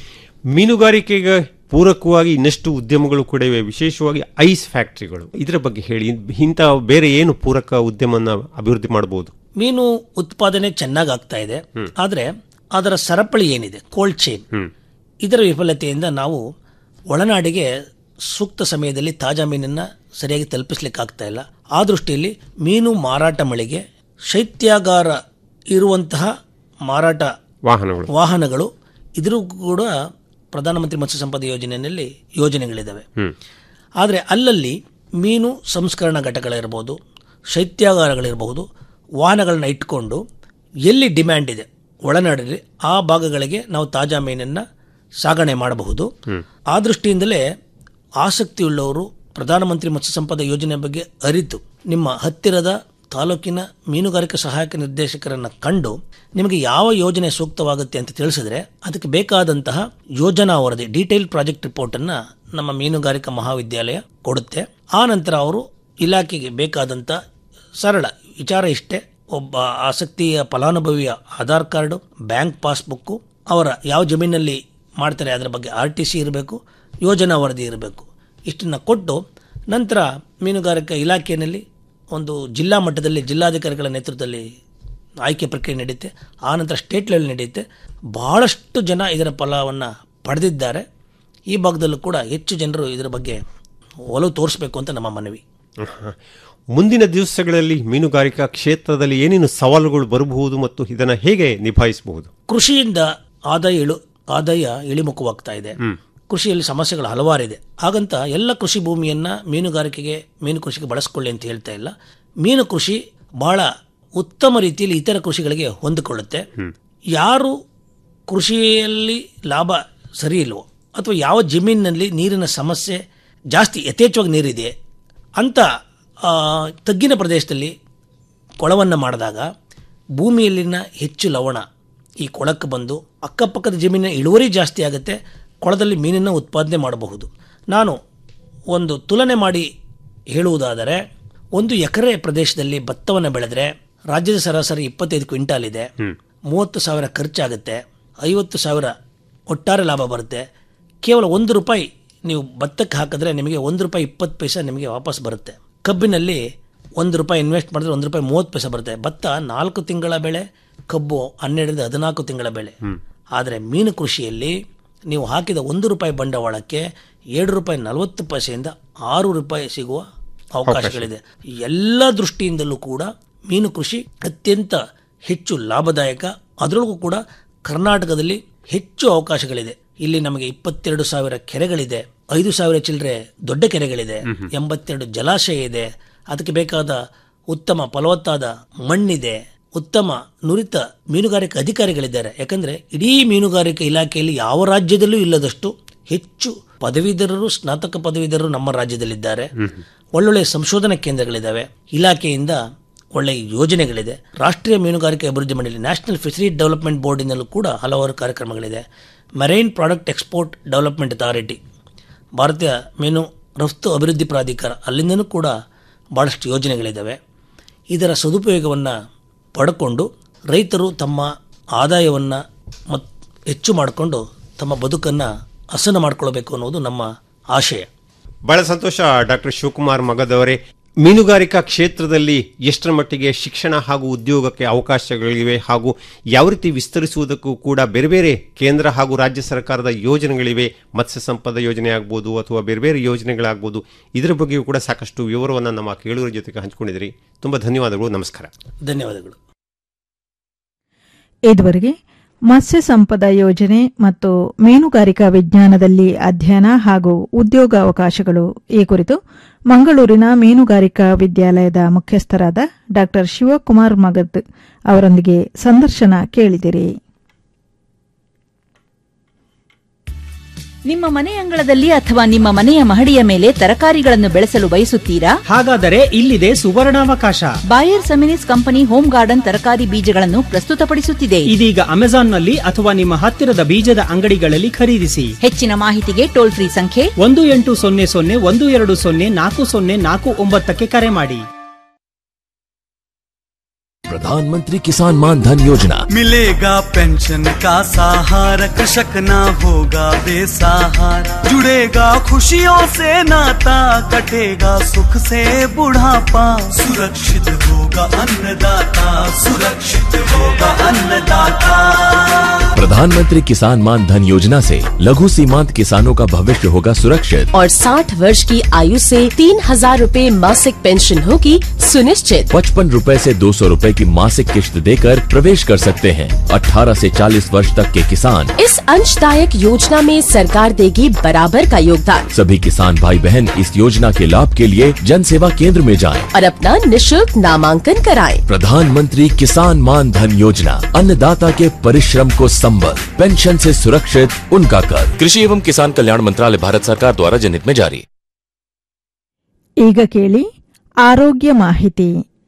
ಮೀನುಗಾರಿಕೆಗೆ ಪೂರಕವಾಗಿ ಇನ್ನಷ್ಟು ಉದ್ಯಮಗಳು ಕೂಡ ಇವೆ ವಿಶೇಷವಾಗಿ ಐಸ್ ಫ್ಯಾಕ್ಟರಿಗಳು ಇದರ ಬಗ್ಗೆ ಹೇಳಿ ಇಂಥ ಬೇರೆ ಏನು ಪೂರಕ ಉದ್ಯಮನ ಅಭಿವೃದ್ಧಿ ಮಾಡಬಹುದು ಮೀನು ಉತ್ಪಾದನೆ ಚೆನ್ನಾಗಿ ಆಗ್ತಾ ಇದೆ ಆದ್ರೆ ಅದರ ಸರಪಳಿ ಏನಿದೆ ಕೋಲ್ಡ್ ಚೈನ್ ಇದರ ವಿಫಲತೆಯಿಂದ ನಾವು ಒಳನಾಡಿಗೆ ಸೂಕ್ತ ಸಮಯದಲ್ಲಿ ತಾಜಾ ಮೀನನ್ನು ಸರಿಯಾಗಿ ತಲುಪಿಸ್ಲಿಕ್ಕೆ ಆಗ್ತಾ ಇಲ್ಲ ಆ ದೃಷ್ಟಿಯಲ್ಲಿ ಮೀನು ಮಾರಾಟ ಮಳಿಗೆ ಶೈತ್ಯಾಗಾರ ಇರುವಂತಹ ಮಾರಾಟ ವಾಹನಗಳು ವಾಹನಗಳು ಇದ್ರೂ ಕೂಡ ಪ್ರಧಾನಮಂತ್ರಿ ಮತ್ಸ್ಯ ಸಂಪದ ಯೋಜನೆಯಲ್ಲಿ ಯೋಜನೆಗಳಿದ್ದಾವೆ ಹ್ಮ್ ಆದರೆ ಅಲ್ಲಲ್ಲಿ ಮೀನು ಸಂಸ್ಕರಣಾ ಘಟಕಗಳಿರ್ಬೋದು ಶೈತ್ಯಾಗಾರಗಳಿರಬಹುದು ವಾಹನಗಳನ್ನ ಇಟ್ಕೊಂಡು ಎಲ್ಲಿ ಡಿಮ್ಯಾಂಡ್ ಇದೆ ಒಳನಾಡಲ್ಲಿ ಆ ಭಾಗಗಳಿಗೆ ನಾವು ತಾಜಾ ಮೀನನ್ನು ಸಾಗಣೆ ಮಾಡಬಹುದು ಆ ದೃಷ್ಟಿಯಿಂದಲೇ ಆಸಕ್ತಿಯುಳ್ಳವರು ಪ್ರಧಾನಮಂತ್ರಿ ಮತ್ಸ್ಯ ಸಂಪದ ಯೋಜನೆ ಬಗ್ಗೆ ಅರಿತು ನಿಮ್ಮ ಹತ್ತಿರದ ತಾಲೂಕಿನ ಮೀನುಗಾರಿಕಾ ಸಹಾಯಕ ನಿರ್ದೇಶಕರನ್ನ ಕಂಡು ನಿಮಗೆ ಯಾವ ಯೋಜನೆ ಸೂಕ್ತವಾಗುತ್ತೆ ಅಂತ ತಿಳಿಸಿದ್ರೆ ಅದಕ್ಕೆ ಬೇಕಾದಂತಹ ಯೋಜನಾ ವರದಿ ಡೀಟೇಲ್ ಪ್ರಾಜೆಕ್ಟ್ ರಿಪೋರ್ಟ್ ಅನ್ನ ನಮ್ಮ ಮೀನುಗಾರಿಕಾ ಮಹಾವಿದ್ಯಾಲಯ ಕೊಡುತ್ತೆ ಆ ನಂತರ ಅವರು ಇಲಾಖೆಗೆ ಬೇಕಾದಂತ ಸರಳ ವಿಚಾರ ಇಷ್ಟೇ ಒಬ್ಬ ಆಸಕ್ತಿಯ ಫಲಾನುಭವಿಯ ಆಧಾರ್ ಕಾರ್ಡು ಬ್ಯಾಂಕ್ ಪಾಸ್ಬುಕ್ಕು ಅವರ ಯಾವ ಜಮೀನಲ್ಲಿ ಮಾಡ್ತಾರೆ ಅದರ ಬಗ್ಗೆ ಆರ್ ಟಿ ಸಿ ಇರಬೇಕು ಯೋಜನಾ ವರದಿ ಇರಬೇಕು ಇಷ್ಟನ್ನು ಕೊಟ್ಟು ನಂತರ ಮೀನುಗಾರಿಕಾ ಇಲಾಖೆಯಲ್ಲಿ ಒಂದು ಜಿಲ್ಲಾ ಮಟ್ಟದಲ್ಲಿ ಜಿಲ್ಲಾಧಿಕಾರಿಗಳ ನೇತೃತ್ವದಲ್ಲಿ ಆಯ್ಕೆ ಪ್ರಕ್ರಿಯೆ ನಡೆಯುತ್ತೆ ಆ ನಂತರ ಸ್ಟೇಟ್ ಲೆವೆಲ್ ನಡೆಯುತ್ತೆ ಬಹಳಷ್ಟು ಜನ ಇದರ ಫಲವನ್ನು ಪಡೆದಿದ್ದಾರೆ ಈ ಭಾಗದಲ್ಲೂ ಕೂಡ ಹೆಚ್ಚು ಜನರು ಇದರ ಬಗ್ಗೆ ಒಲವು ತೋರಿಸಬೇಕು ಅಂತ ನಮ್ಮ ಮನವಿ ಮುಂದಿನ ದಿವಸಗಳಲ್ಲಿ ಮೀನುಗಾರಿಕಾ ಕ್ಷೇತ್ರದಲ್ಲಿ ಏನೇನು ಸವಾಲುಗಳು ಬರಬಹುದು ಮತ್ತು ಇದನ್ನು ಹೇಗೆ ನಿಭಾಯಿಸಬಹುದು ಕೃಷಿಯಿಂದ ಆದಾಯ ಇಳು ಆದಾಯ ಇಳಿಮುಖವಾಗ್ತಾ ಇದೆ ಕೃಷಿಯಲ್ಲಿ ಸಮಸ್ಯೆಗಳು ಹಲವಾರಿದೆ ಹಾಗಂತ ಎಲ್ಲ ಕೃಷಿ ಭೂಮಿಯನ್ನ ಮೀನುಗಾರಿಕೆಗೆ ಮೀನು ಕೃಷಿಗೆ ಬಳಸ್ಕೊಳ್ಳಿ ಅಂತ ಹೇಳ್ತಾ ಇಲ್ಲ ಮೀನು ಕೃಷಿ ಬಹಳ ಉತ್ತಮ ರೀತಿಯಲ್ಲಿ ಇತರ ಕೃಷಿಗಳಿಗೆ ಹೊಂದಿಕೊಳ್ಳುತ್ತೆ ಯಾರು ಕೃಷಿಯಲ್ಲಿ ಲಾಭ ಸರಿ ಇಲ್ವೋ ಅಥವಾ ಯಾವ ಜಮೀನಿನಲ್ಲಿ ನೀರಿನ ಸಮಸ್ಯೆ ಜಾಸ್ತಿ ಯಥೇಚ್ಛವಾಗಿ ನೀರಿದೆ ಅಂತ ಆ, ತಗ್ಗಿನ ಪ್ರದೇಶದಲ್ಲಿ ಕೊಳವನ್ನು ಮಾಡಿದಾಗ ಭೂಮಿಯಲ್ಲಿನ ಹೆಚ್ಚು ಲವಣ ಈ ಕೊಳಕ್ಕೆ ಬಂದು ಅಕ್ಕಪಕ್ಕದ ಜಮೀನಿನ ಇಳುವರಿ ಜಾಸ್ತಿ ಆಗುತ್ತೆ ಕೊಳದಲ್ಲಿ ಮೀನನ್ನು ಉತ್ಪಾದನೆ ಮಾಡಬಹುದು ನಾನು ಒಂದು ತುಲನೆ ಮಾಡಿ ಹೇಳುವುದಾದರೆ ಒಂದು ಎಕರೆ ಪ್ರದೇಶದಲ್ಲಿ ಭತ್ತವನ್ನು ಬೆಳೆದ್ರೆ ರಾಜ್ಯದ ಸರಾಸರಿ ಇಪ್ಪತ್ತೈದು ಕ್ವಿಂಟಾಲ್ ಇದೆ ಮೂವತ್ತು ಸಾವಿರ ಖರ್ಚಾಗುತ್ತೆ ಐವತ್ತು ಸಾವಿರ ಒಟ್ಟಾರೆ ಲಾಭ ಬರುತ್ತೆ ಕೇವಲ ಒಂದು ರೂಪಾಯಿ ನೀವು ಭತ್ತಕ್ಕೆ ಹಾಕಿದ್ರೆ ನಿಮಗೆ ಒಂದು ರೂಪಾಯಿ ಇಪ್ಪತ್ತು ಪೈಸೆ ನಿಮಗೆ ವಾಪಸ್ ಬರುತ್ತೆ ಕಬ್ಬಿನಲ್ಲಿ ಒಂದು ರೂಪಾಯಿ ಇನ್ವೆಸ್ಟ್ ಮಾಡಿದ್ರೆ ಒಂದು ರೂಪಾಯಿ ಮೂವತ್ತು ಪೈಸೆ ಬರುತ್ತೆ ಭತ್ತ ನಾಲ್ಕು ತಿಂಗಳ ಬೆಳೆ ಕಬ್ಬು ಹನ್ನೆರಡರಿಂದ ಹದಿನಾಲ್ಕು ತಿಂಗಳ ಬೆಳೆ ಆದರೆ ಮೀನು ಕೃಷಿಯಲ್ಲಿ ನೀವು ಹಾಕಿದ ಒಂದು ರೂಪಾಯಿ ಬಂಡವಾಳಕ್ಕೆ ಏಳು ರೂಪಾಯಿ ನಲವತ್ತು ಪೈಸೆಯಿಂದ ಆರು ರೂಪಾಯಿ ಸಿಗುವ ಅವಕಾಶಗಳಿದೆ ಎಲ್ಲ ದೃಷ್ಟಿಯಿಂದಲೂ ಕೂಡ ಮೀನು ಕೃಷಿ ಅತ್ಯಂತ ಹೆಚ್ಚು ಲಾಭದಾಯಕ ಅದರೊಳಗೂ ಕೂಡ ಕರ್ನಾಟಕದಲ್ಲಿ ಹೆಚ್ಚು ಅವಕಾಶಗಳಿದೆ ಇಲ್ಲಿ ನಮಗೆ ಇಪ್ಪತ್ತೆರಡು ಸಾವಿರ ಕೆರೆಗಳಿದೆ ಐದು ಸಾವಿರ ಚಿಲ್ಲರೆ ದೊಡ್ಡ ಕೆರೆಗಳಿದೆ ಎಂಬತ್ತೆರಡು ಜಲಾಶಯ ಇದೆ ಅದಕ್ಕೆ ಬೇಕಾದ ಉತ್ತಮ ಫಲವತ್ತಾದ ಮಣ್ಣಿದೆ ಉತ್ತಮ ನುರಿತ ಮೀನುಗಾರಿಕೆ ಅಧಿಕಾರಿಗಳಿದ್ದಾರೆ ಯಾಕಂದ್ರೆ ಇಡೀ ಮೀನುಗಾರಿಕೆ ಇಲಾಖೆಯಲ್ಲಿ ಯಾವ ರಾಜ್ಯದಲ್ಲೂ ಇಲ್ಲದಷ್ಟು ಹೆಚ್ಚು ಪದವೀಧರರು ಸ್ನಾತಕ ಪದವೀಧರರು ನಮ್ಮ ರಾಜ್ಯದಲ್ಲಿದ್ದಾರೆ ಒಳ್ಳೊಳ್ಳೆ ಸಂಶೋಧನಾ ಕೇಂದ್ರಗಳಿದ್ದಾವೆ ಇಲಾಖೆಯಿಂದ ಒಳ್ಳೆ ಯೋಜನೆಗಳಿದೆ ರಾಷ್ಟ್ರೀಯ ಮೀನುಗಾರಿಕೆ ಅಭಿವೃದ್ಧಿ ಮಂಡಳಿ ನ್ಯಾಷನಲ್ ಫಿಶರಿ ಡೆವಲಪ್ಮೆಂಟ್ ಬೋರ್ಡಿನಲ್ಲೂ ಕೂಡ ಹಲವಾರು ಕಾರ್ಯಕ್ರಮಗಳಿದೆ marine product export development authority ಭಾರತೀಯ ಮೀನು ರಫ್ತು ಅಭಿವೃದ್ಧಿ ಪ್ರಾಧಿಕಾರ ಅಲ್ಲಿಂದನೂ ಕೂಡ ಭಾಳಷ್ಟು ಯೋಜನೆಗಳಿದ್ದಾವೆ ಇದರ ಸದುಪಯೋಗವನ್ನು ಪಡ್ಕೊಂಡು ರೈತರು ತಮ್ಮ ಆದಾಯವನ್ನು ಮತ್ ಹೆಚ್ಚು ಮಾಡಿಕೊಂಡು ತಮ್ಮ ಬದುಕನ್ನು ಹಸನು ಮಾಡಿಕೊಳ್ಬೇಕು ಅನ್ನೋದು ನಮ್ಮ ಆಶಯ ಬಹಳ ಸಂತೋಷ ಡಾಕ್ಟರ್ ಶಿವಕುಮಾರ್ ಮಗದವರೇ ಮೀನುಗಾರಿಕಾ ಕ್ಷೇತ್ರದಲ್ಲಿ ಎಷ್ಟರ ಮಟ್ಟಿಗೆ ಶಿಕ್ಷಣ ಹಾಗೂ ಉದ್ಯೋಗಕ್ಕೆ ಅವಕಾಶಗಳಿವೆ ಹಾಗೂ ಯಾವ ರೀತಿ ವಿಸ್ತರಿಸುವುದಕ್ಕೂ ಕೂಡ ಬೇರೆ ಬೇರೆ ಕೇಂದ್ರ ಹಾಗೂ ರಾಜ್ಯ ಸರ್ಕಾರದ ಯೋಜನೆಗಳಿವೆ ಮತ್ಸ್ಯ ಸಂಪದ ಯೋಜನೆ ಆಗ್ಬೋದು ಅಥವಾ ಬೇರೆ ಬೇರೆ ಯೋಜನೆಗಳಾಗ್ಬೋದು ಇದರ ಬಗ್ಗೆಯೂ ಕೂಡ ಸಾಕಷ್ಟು ವಿವರವನ್ನು ನಮ್ಮ ಕೇಳುಗರ ಜೊತೆಗೆ ಹಂಚಿಕೊಂಡಿದ್ರಿ ತುಂಬ ಧನ್ಯವಾದಗಳು ನಮಸ್ಕಾರ ಧನ್ಯವಾದಗಳು ಇದುವರೆಗೆ ಮತ್ಸ್ಯ ಸಂಪದ ಯೋಜನೆ ಮತ್ತು ಮೀನುಗಾರಿಕಾ ವಿಜ್ಞಾನದಲ್ಲಿ ಅಧ್ಯಯನ ಹಾಗೂ ಉದ್ಯೋಗಾವಕಾಶಗಳು ಈ ಕುರಿತು ಮಂಗಳೂರಿನ ಮೀನುಗಾರಿಕಾ ವಿದ್ಯಾಲಯದ ಮುಖ್ಯಸ್ಥರಾದ ಡಾ ಶಿವಕುಮಾರ್ ಮಗದ್ ಅವರೊಂದಿಗೆ ಸಂದರ್ಶನ ಕೇಳಿದಿರಿ ನಿಮ್ಮ ಮನೆ ಅಂಗಳದಲ್ಲಿ ಅಥವಾ ನಿಮ್ಮ ಮನೆಯ ಮಹಡಿಯ ಮೇಲೆ ತರಕಾರಿಗಳನ್ನು ಬೆಳೆಸಲು ಬಯಸುತ್ತೀರಾ ಹಾಗಾದರೆ ಇಲ್ಲಿದೆ ಸುವರ್ಣಾವಕಾಶ Bayer Seminis company home garden ತರಕಾರಿ ಬೀಜಗಳನ್ನು ಪ್ರಸ್ತುತಪಡಿಸುತ್ತಿದೆ ಇದೀಗ ಅಮೆಜಾನ್ನಲ್ಲಿ ಅಥವಾ ನಿಮ್ಮ ಹತ್ತಿರದ ಬೀಜದ ಅಂಗಡಿಗಳಲ್ಲಿ ಖರೀದಿಸಿ ಹೆಚ್ಚಿನ ಮಾಹಿತಿಗೆ ಟೋಲ್ ಫ್ರೀ ಸಂಖ್ಯೆ ಒಂದು ಎಂಟು ಸೊನ್ನೆ ಸೊನ್ನೆ ಒಂದು ಎರಡು ಸೊನ್ನೆ ನಾಲ್ಕು ಸೊನ್ನೆ ನಾಲ್ಕು ಒಂಬತ್ತಕ್ಕೆ ಕರೆ ಮಾಡಿ प्रधानमंत्री किसान मान धन योजना मिलेगा पेंशन का सहारा कृषक ना होगा बेसहारा जुड़ेगा खुशियों से नाता कटेगा सुख से बुढ़ापा सुरक्षित होगा अन्नदाता सुरक्षित होगा अन्नदाता प्रधानमंत्री किसान मान धन योजना से लघु सीमांत किसानों का भविष्य होगा सुरक्षित और 60 वर्ष की आयु से तीन हजार रूपए मासिक पेंशन होगी सुनिश्चित पचपन रूपए से दो सौ रूपए की मासिक किश्त देकर प्रवेश कर सकते हैं 18 से 40 वर्ष तक के किसान इस अंशदायक योजना में सरकार देगी बराबर का योगदान सभी किसान भाई बहन इस योजना के लाभ के लिए जन सेवा केंद्र में जाएं। और अपना निशुल्क नामांकन कराएं। प्रधानमंत्री किसान मान धन योजना अन्नदाता के परिश्रम को संबल पेंशन से सुरक्षित उनका कर कृषि एवं किसान कल्याण मंत्रालय भारत सरकार द्वारा जनहित में जारी ಈಗ ಕೇಳಿ ಆರೋಗ್ಯ ಮಾಹಿತಿ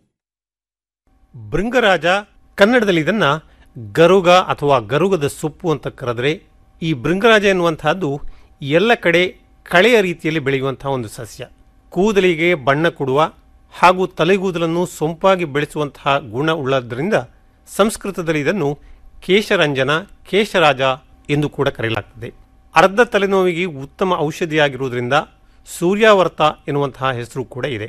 ಭೃಂಗರಾಜ ಕನ್ನಡದಲ್ಲಿ ಇದನ್ನ ಗರುಗ ಅಥವಾ ಗರುಗದ ಸೊಪ್ಪು ಅಂತ ಕರೆದ್ರೆ ಈ ಭೃಂಗರಾಜ ಎನ್ನುವಂತಹದ್ದು ಎಲ್ಲ ಕಡೆ ಕಳೆಯ ರೀತಿಯಲ್ಲಿ ಬೆಳೆಯುವಂತಹ ಒಂದು ಸಸ್ಯ ಕೂದಲಿಗೆ ಬಣ್ಣ ಕೊಡುವ ಹಾಗೂ ತಲೆಗೂದಲನ್ನು ಸೊಂಪಾಗಿ ಬೆಳೆಸುವಂತಹ ಗುಣ ಉಳ್ಳದ್ರಿಂದ ಸಂಸ್ಕೃತದಲ್ಲಿ ಇದನ್ನು ಕೇಶರಂಜನ ಕೇಶರಾಜ ಎಂದು ಕೂಡ ಕರೆಯಲಾಗ್ತದೆ ಅರ್ಧ ತಲೆನೋವಿಗೆ ಉತ್ತಮ ಔಷಧಿಯಾಗಿರುವುದರಿಂದ ಸೂರ್ಯಾವರ್ತ ಎನ್ನುವಂತಹ ಹೆಸರು ಕೂಡ ಇದೆ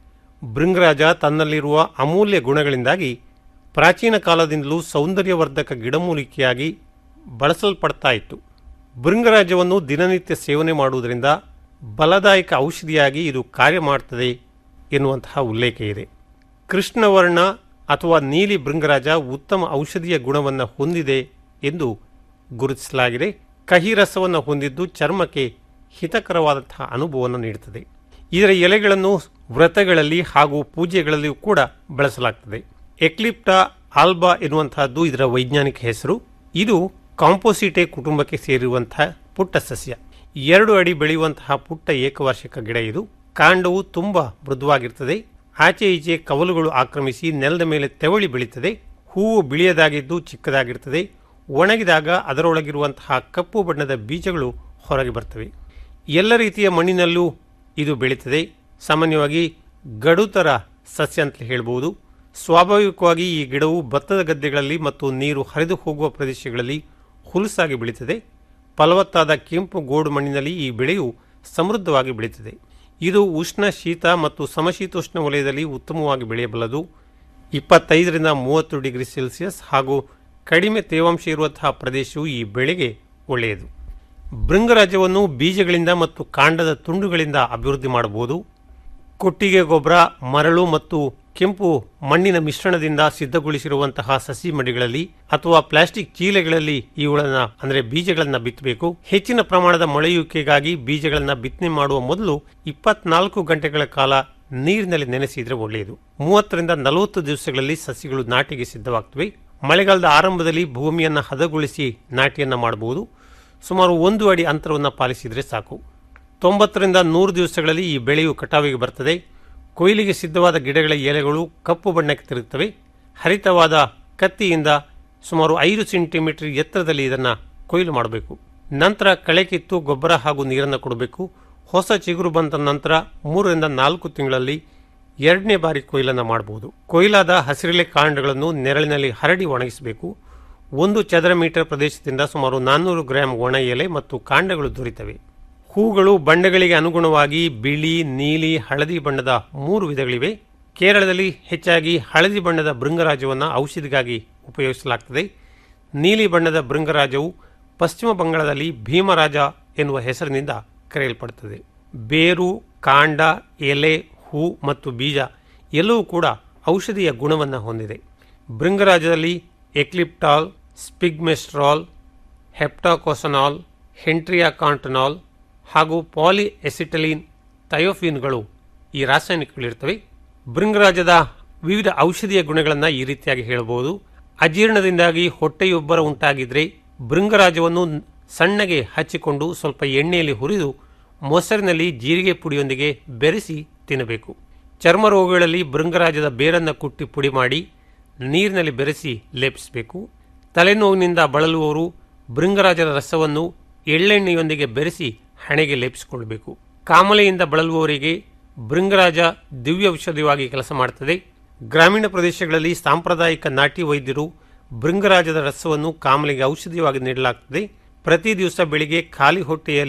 ಭೃಂಗರಾಜ ತನ್ನಲ್ಲಿರುವ ಅಮೂಲ್ಯ ಗುಣಗಳಿಂದಾಗಿ ಪ್ರಾಚೀನ ಕಾಲದಿಂದಲೂ ಸೌಂದರ್ಯವರ್ಧಕ ಗಿಡಮೂಲಿಕೆಯಾಗಿ ಬಳಸಲ್ಪಡ್ತಾ ಇತ್ತು ಭೃಂಗರಾಜವನ್ನು ದಿನನಿತ್ಯ ಸೇವನೆ ಮಾಡುವುದರಿಂದ ಬಲದಾಯಕ ಔಷಧಿಯಾಗಿ ಇದು ಕಾರ್ಯ ಮಾಡುತ್ತದೆ ಎನ್ನುವಂತಹ ಉಲ್ಲೇಖ ಇದೆ ಕೃಷ್ಣವರ್ಣ ಅಥವಾ ನೀಲಿ ಭೃಂಗರಾಜ ಉತ್ತಮ ಔಷಧೀಯ ಗುಣವನ್ನು ಹೊಂದಿದೆ ಎಂದು ಗುರುತಿಸಲಾಗಿದೆ ಕಹಿ ರಸವನ್ನು ಹೊಂದಿದ್ದು ಚರ್ಮಕ್ಕೆ ಹಿತಕರವಾದಂತಹ ಅನುಭವವನ್ನು ನೀಡುತ್ತದೆ ಇದರ ಎಲೆಗಳನ್ನು ವ್ರತಗಳಲ್ಲಿ ಹಾಗೂ ಪೂಜೆಗಳಲ್ಲಿಯೂ ಕೂಡ ಬಳಸಲಾಗ್ತದೆ ಎಕ್ಲಿಪ್ಟಾ ಆಲ್ಬಾ ಎನ್ನುವಂತಹದ್ದು ಇದರ ವೈಜ್ಞಾನಿಕ ಹೆಸರು ಇದು ಕಾಂಪೋಸಿಟೆ ಕುಟುಂಬಕ್ಕೆ ಸೇರಿರುವಂತಹ ಪುಟ್ಟ ಸಸ್ಯ ಎರಡು ಅಡಿ ಬೆಳೆಯುವಂತಹ ಪುಟ್ಟ ಏಕವಾರ್ಷಿಕ ಗಿಡ ಇದು ಕಾಂಡವು ತುಂಬಾ ಮೃದುವಾಗಿರ್ತದೆ ಆಚೆ ಈಚೆ ಕವಲುಗಳು ಆಕ್ರಮಿಸಿ ನೆಲದ ಮೇಲೆ ತೆವಳಿ ಬೆಳೀತದೆ ಹೂವು ಬಿಳಿಯದಾಗಿದ್ದು ಚಿಕ್ಕದಾಗಿರ್ತದೆ ಒಣಗಿದಾಗ ಅದರೊಳಗಿರುವಂತಹ ಕಪ್ಪು ಬಣ್ಣದ ಬೀಜಗಳು ಹೊರಗೆ ಬರ್ತವೆ ಎಲ್ಲ ರೀತಿಯ ಮಣ್ಣಿನಲ್ಲೂ ಇದು ಬೆಳೀತದೆ ಸಾಮಾನ್ಯವಾಗಿ ಗಡುತರ ಸಸ್ಯ ಅಂತ ಹೇಳ್ಬೋದು ಸ್ವಾಭಾವಿಕವಾಗಿ ಈ ಗಿಡವು ಭತ್ತದ ಗದ್ದೆಗಳಲ್ಲಿ ಮತ್ತು ನೀರು ಹರಿದು ಹೋಗುವ ಪ್ರದೇಶಗಳಲ್ಲಿ ಹುಲಸಾಗಿ ಬೆಳೀತದೆ ಫಲವತ್ತಾದ ಕೆಂಪು ಗೋಡು ಮಣ್ಣಿನಲ್ಲಿ ಈ ಬೆಳೆಯು ಸಮೃದ್ಧವಾಗಿ ಬೆಳೀತದೆ ಇದು ಉಷ್ಣ ಶೀತ ಮತ್ತು ಸಮಶೀತೋಷ್ಣ ವಲಯದಲ್ಲಿ ಉತ್ತಮವಾಗಿ ಬೆಳೆಯಬಲ್ಲದು ಇಪ್ಪತ್ತೈದರಿಂದ ಮೂವತ್ತು ಡಿಗ್ರಿ ಸೆಲ್ಸಿಯಸ್ ಹಾಗೂ ಕಡಿಮೆ ತೇವಾಂಶ ಇರುವಂತಹ ಪ್ರದೇಶವು ಈ ಬೆಳೆಗೆ ಒಳ್ಳೆಯದು ಭೃಂಗರಾಜವನ್ನು ಬೀಜಗಳಿಂದ ಮತ್ತು ಕಾಂಡದ ತುಂಡುಗಳಿಂದ ಅಭಿವೃದ್ಧಿ ಮಾಡಬಹುದು ಕೊಟ್ಟಿಗೆ ಗೊಬ್ಬರ ಮರಳು ಮತ್ತು ಕೆಂಪು ಮಣ್ಣಿನ ಮಿಶ್ರಣದಿಂದ ಸಿದ್ಧಗೊಳಿಸಿರುವಂತಹ ಸಸಿ ಮಡಿಗಳಲ್ಲಿ ಅಥವಾ ಪ್ಲಾಸ್ಟಿಕ್ ಚೀಲೆಗಳಲ್ಲಿ ಇವುಗಳನ್ನ ಅಂದರೆ ಬೀಜಗಳನ್ನ ಬಿತ್ತಬೇಕು ಹೆಚ್ಚಿನ ಪ್ರಮಾಣದ ಮೊಳೆಯುವಿಕೆಗಾಗಿ ಬೀಜಗಳನ್ನ ಬಿತ್ತನೆ ಮಾಡುವ ಮೊದಲು ಇಪ್ಪತ್ನಾಲ್ಕು ಗಂಟೆಗಳ ಕಾಲ ನೀರಿನಲ್ಲಿ ನೆನೆಸಿದ್ರೆ ಒಳ್ಳೆಯದು ಮೂವತ್ತರಿಂದ ನಲವತ್ತು ದಿವಸಗಳಲ್ಲಿ ಸಸಿಗಳು ನಾಟಿಗೆ ಸಿದ್ಧವಾಗ್ತವೆ ಮಳೆಗಾಲದ ಆರಂಭದಲ್ಲಿ ಭೂಮಿಯನ್ನು ಹದಗೊಳಿಸಿ ನಾಟಿಯನ್ನ ಮಾಡಬಹುದು ಸುಮಾರು ಒಂದು ಅಡಿ ಅಂತರವನ್ನು ಪಾಲಿಸಿದರೆ ಸಾಕು ತೊಂಬತ್ತರಿಂದ ನೂರು ದಿವಸಗಳಲ್ಲಿ ಈ ಬೆಳೆಯು ಕಟಾವಿಗೆ ಬರ್ತದೆ ಕೊಯ್ಲಿಗೆ ಸಿದ್ಧವಾದ ಗಿಡಗಳ ಎಲೆಗಳು ಕಪ್ಪು ಬಣ್ಣಕ್ಕೆ ತಿರುಗುತ್ತವೆ ಹರಿತವಾದ ಕತ್ತಿಯಿಂದ ಸುಮಾರು ಐದು ಸೆಂಟಿಮೀಟರ್ ಎತ್ತರದಲ್ಲಿ ಇದನ್ನು ಕೊಯ್ಲು ಮಾಡಬೇಕು ನಂತರ ಕಳೆ ಕಿತ್ತು ಗೊಬ್ಬರ ಹಾಗೂ ನೀರನ್ನು ಕೊಡಬೇಕು ಹೊಸ ಚಿಗುರು ಬಂದ ನಂತರ ಮೂರರಿಂದ ನಾಲ್ಕು ತಿಂಗಳಲ್ಲಿ ಎರಡನೇ ಬಾರಿ ಕೊಯ್ಲನ್ನು ಮಾಡಬಹುದು ಕೊಯ್ಲಾದ ಹಸಿರೆಲೆ ಕಾಂಡಗಳನ್ನು ನೆರಳಿನಲ್ಲಿ ಹರಡಿ ಒಣಗಿಸಬೇಕು ಒಂದು ಚದರ ಮೀಟರ್ ಪ್ರದೇಶದಿಂದ ಸುಮಾರು ನಾನ್ನೂರು ಗ್ರಾಂ ಒಣ ಎಲೆ ಮತ್ತು ಕಾಂಡಗಳು ದೊರೆತವೆ ಹೂಗಳು ಬಣ್ಣಗಳಿಗೆ ಅನುಗುಣವಾಗಿ ಬಿಳಿ ನೀಲಿ ಹಳದಿ ಬಣ್ಣದ ಮೂರು ವಿಧಗಳಿವೆ ಕೇರಳದಲ್ಲಿ ಹೆಚ್ಚಾಗಿ ಹಳದಿ ಬಣ್ಣದ ಭೃಂಗರಾಜವನ್ನು ಔಷಧಿಗಾಗಿ ಉಪಯೋಗಿಸಲಾಗುತ್ತದೆ ನೀಲಿ ಬಣ್ಣದ ಭೃಂಗರಾಜವು ಪಶ್ಚಿಮ ಬಂಗಾಳದಲ್ಲಿ ಭೀಮರಾಜ ಎನ್ನುವ ಹೆಸರಿನಿಂದ ಕರೆಯಲ್ಪಡುತ್ತದೆ ಬೇರು ಕಾಂಡ ಎಲೆ ಹೂ ಮತ್ತು ಬೀಜ ಎಲ್ಲವೂ ಕೂಡ ಔಷಧಿಯ ಗುಣವನ್ನು ಹೊಂದಿದೆ ಭೃಂಗರಾಜದಲ್ಲಿ ಎಕ್ಲಿಪ್ಟಾಲ್ ಸ್ಪಿಗ್ಮೆಸ್ಟ್ರಾಲ್ ಹೆಪ್ಟಾಕೋಸನಾಲ್ ಹೆಂಟ್ರಿಯಾಕಾಂಟನಾಲ್ ಹಾಗೂ ಪಾಲಿ ಎಸಿಟಲಿನ್ ಥಯೋಫಿನ್ಗಳು ಈ ರಾಸಾಯನಿಕಗಳಿರ್ತವೆ ಭೃಂಗರಾಜದ ವಿವಿಧ ಔಷಧೀಯ ಗುಣಗಳನ್ನು ಈ ರೀತಿಯಾಗಿ ಹೇಳಬಹುದು ಅಜೀರ್ಣದಿಂದಾಗಿ ಹೊಟ್ಟೆಯೊಬ್ಬರ ಉಂಟಾಗಿದ್ರೆ ಭೃಂಗರಾಜವನ್ನು ಸಣ್ಣಗೆ ಹಚ್ಚಿಕೊಂಡು ಸ್ವಲ್ಪ ಎಣ್ಣೆಯಲ್ಲಿ ಹುರಿದು ಮೊಸರಿನಲ್ಲಿ ಜೀರಿಗೆ ಪುಡಿಯೊಂದಿಗೆ ಬೆರೆಸಿ ತಿನ್ನಬೇಕು ಚರ್ಮ ರೋಗಗಳಲ್ಲಿ ಭೃಂಗರಾಜದ ಬೇರನ್ನು ಕುಟ್ಟಿ ಪುಡಿ ಮಾಡಿ ನೀರಿನಲ್ಲಿ ಬೆರೆಸಿ ಲೇಪಿಸಬೇಕು ತಲೆನೋವಿನಿಂದ ಬಳಲುವವರು ಭೃಂಗರಾಜದ ರಸವನ್ನು ಎಳ್ಳೆಣ್ಣೆಯೊಂದಿಗೆ ಬೆರೆಸಿ ಹಣೆಗೆ ಲೇಪಿಸಿಕೊಳ್ಳಬೇಕು ಕಾಮಲೆಯಿಂದ ಬಳಲುವವರಿಗೆ ಭೃಂಗರಾಜ ದಿವ್ಯ ಔಷಧಿಯಾಗಿ ಕೆಲಸ ಮಾಡುತ್ತದೆ ಗ್ರಾಮೀಣ ಪ್ರದೇಶಗಳಲ್ಲಿ ಸಾಂಪ್ರದಾಯಿಕ ನಾಟಿ ವೈದ್ಯರು ಭೃಂಗರಾಜದ ರಸವನ್ನು ಕಾಮಲೆಗೆ ಔಷಧಿಯಾಗಿ ನೀಡಲಾಗುತ್ತದೆ ಪ್ರತಿ ದಿವಸ ಬೆಳಿಗ್ಗೆ ಖಾಲಿ ಹೊಟ್ಟೆಯಲ್ಲಿ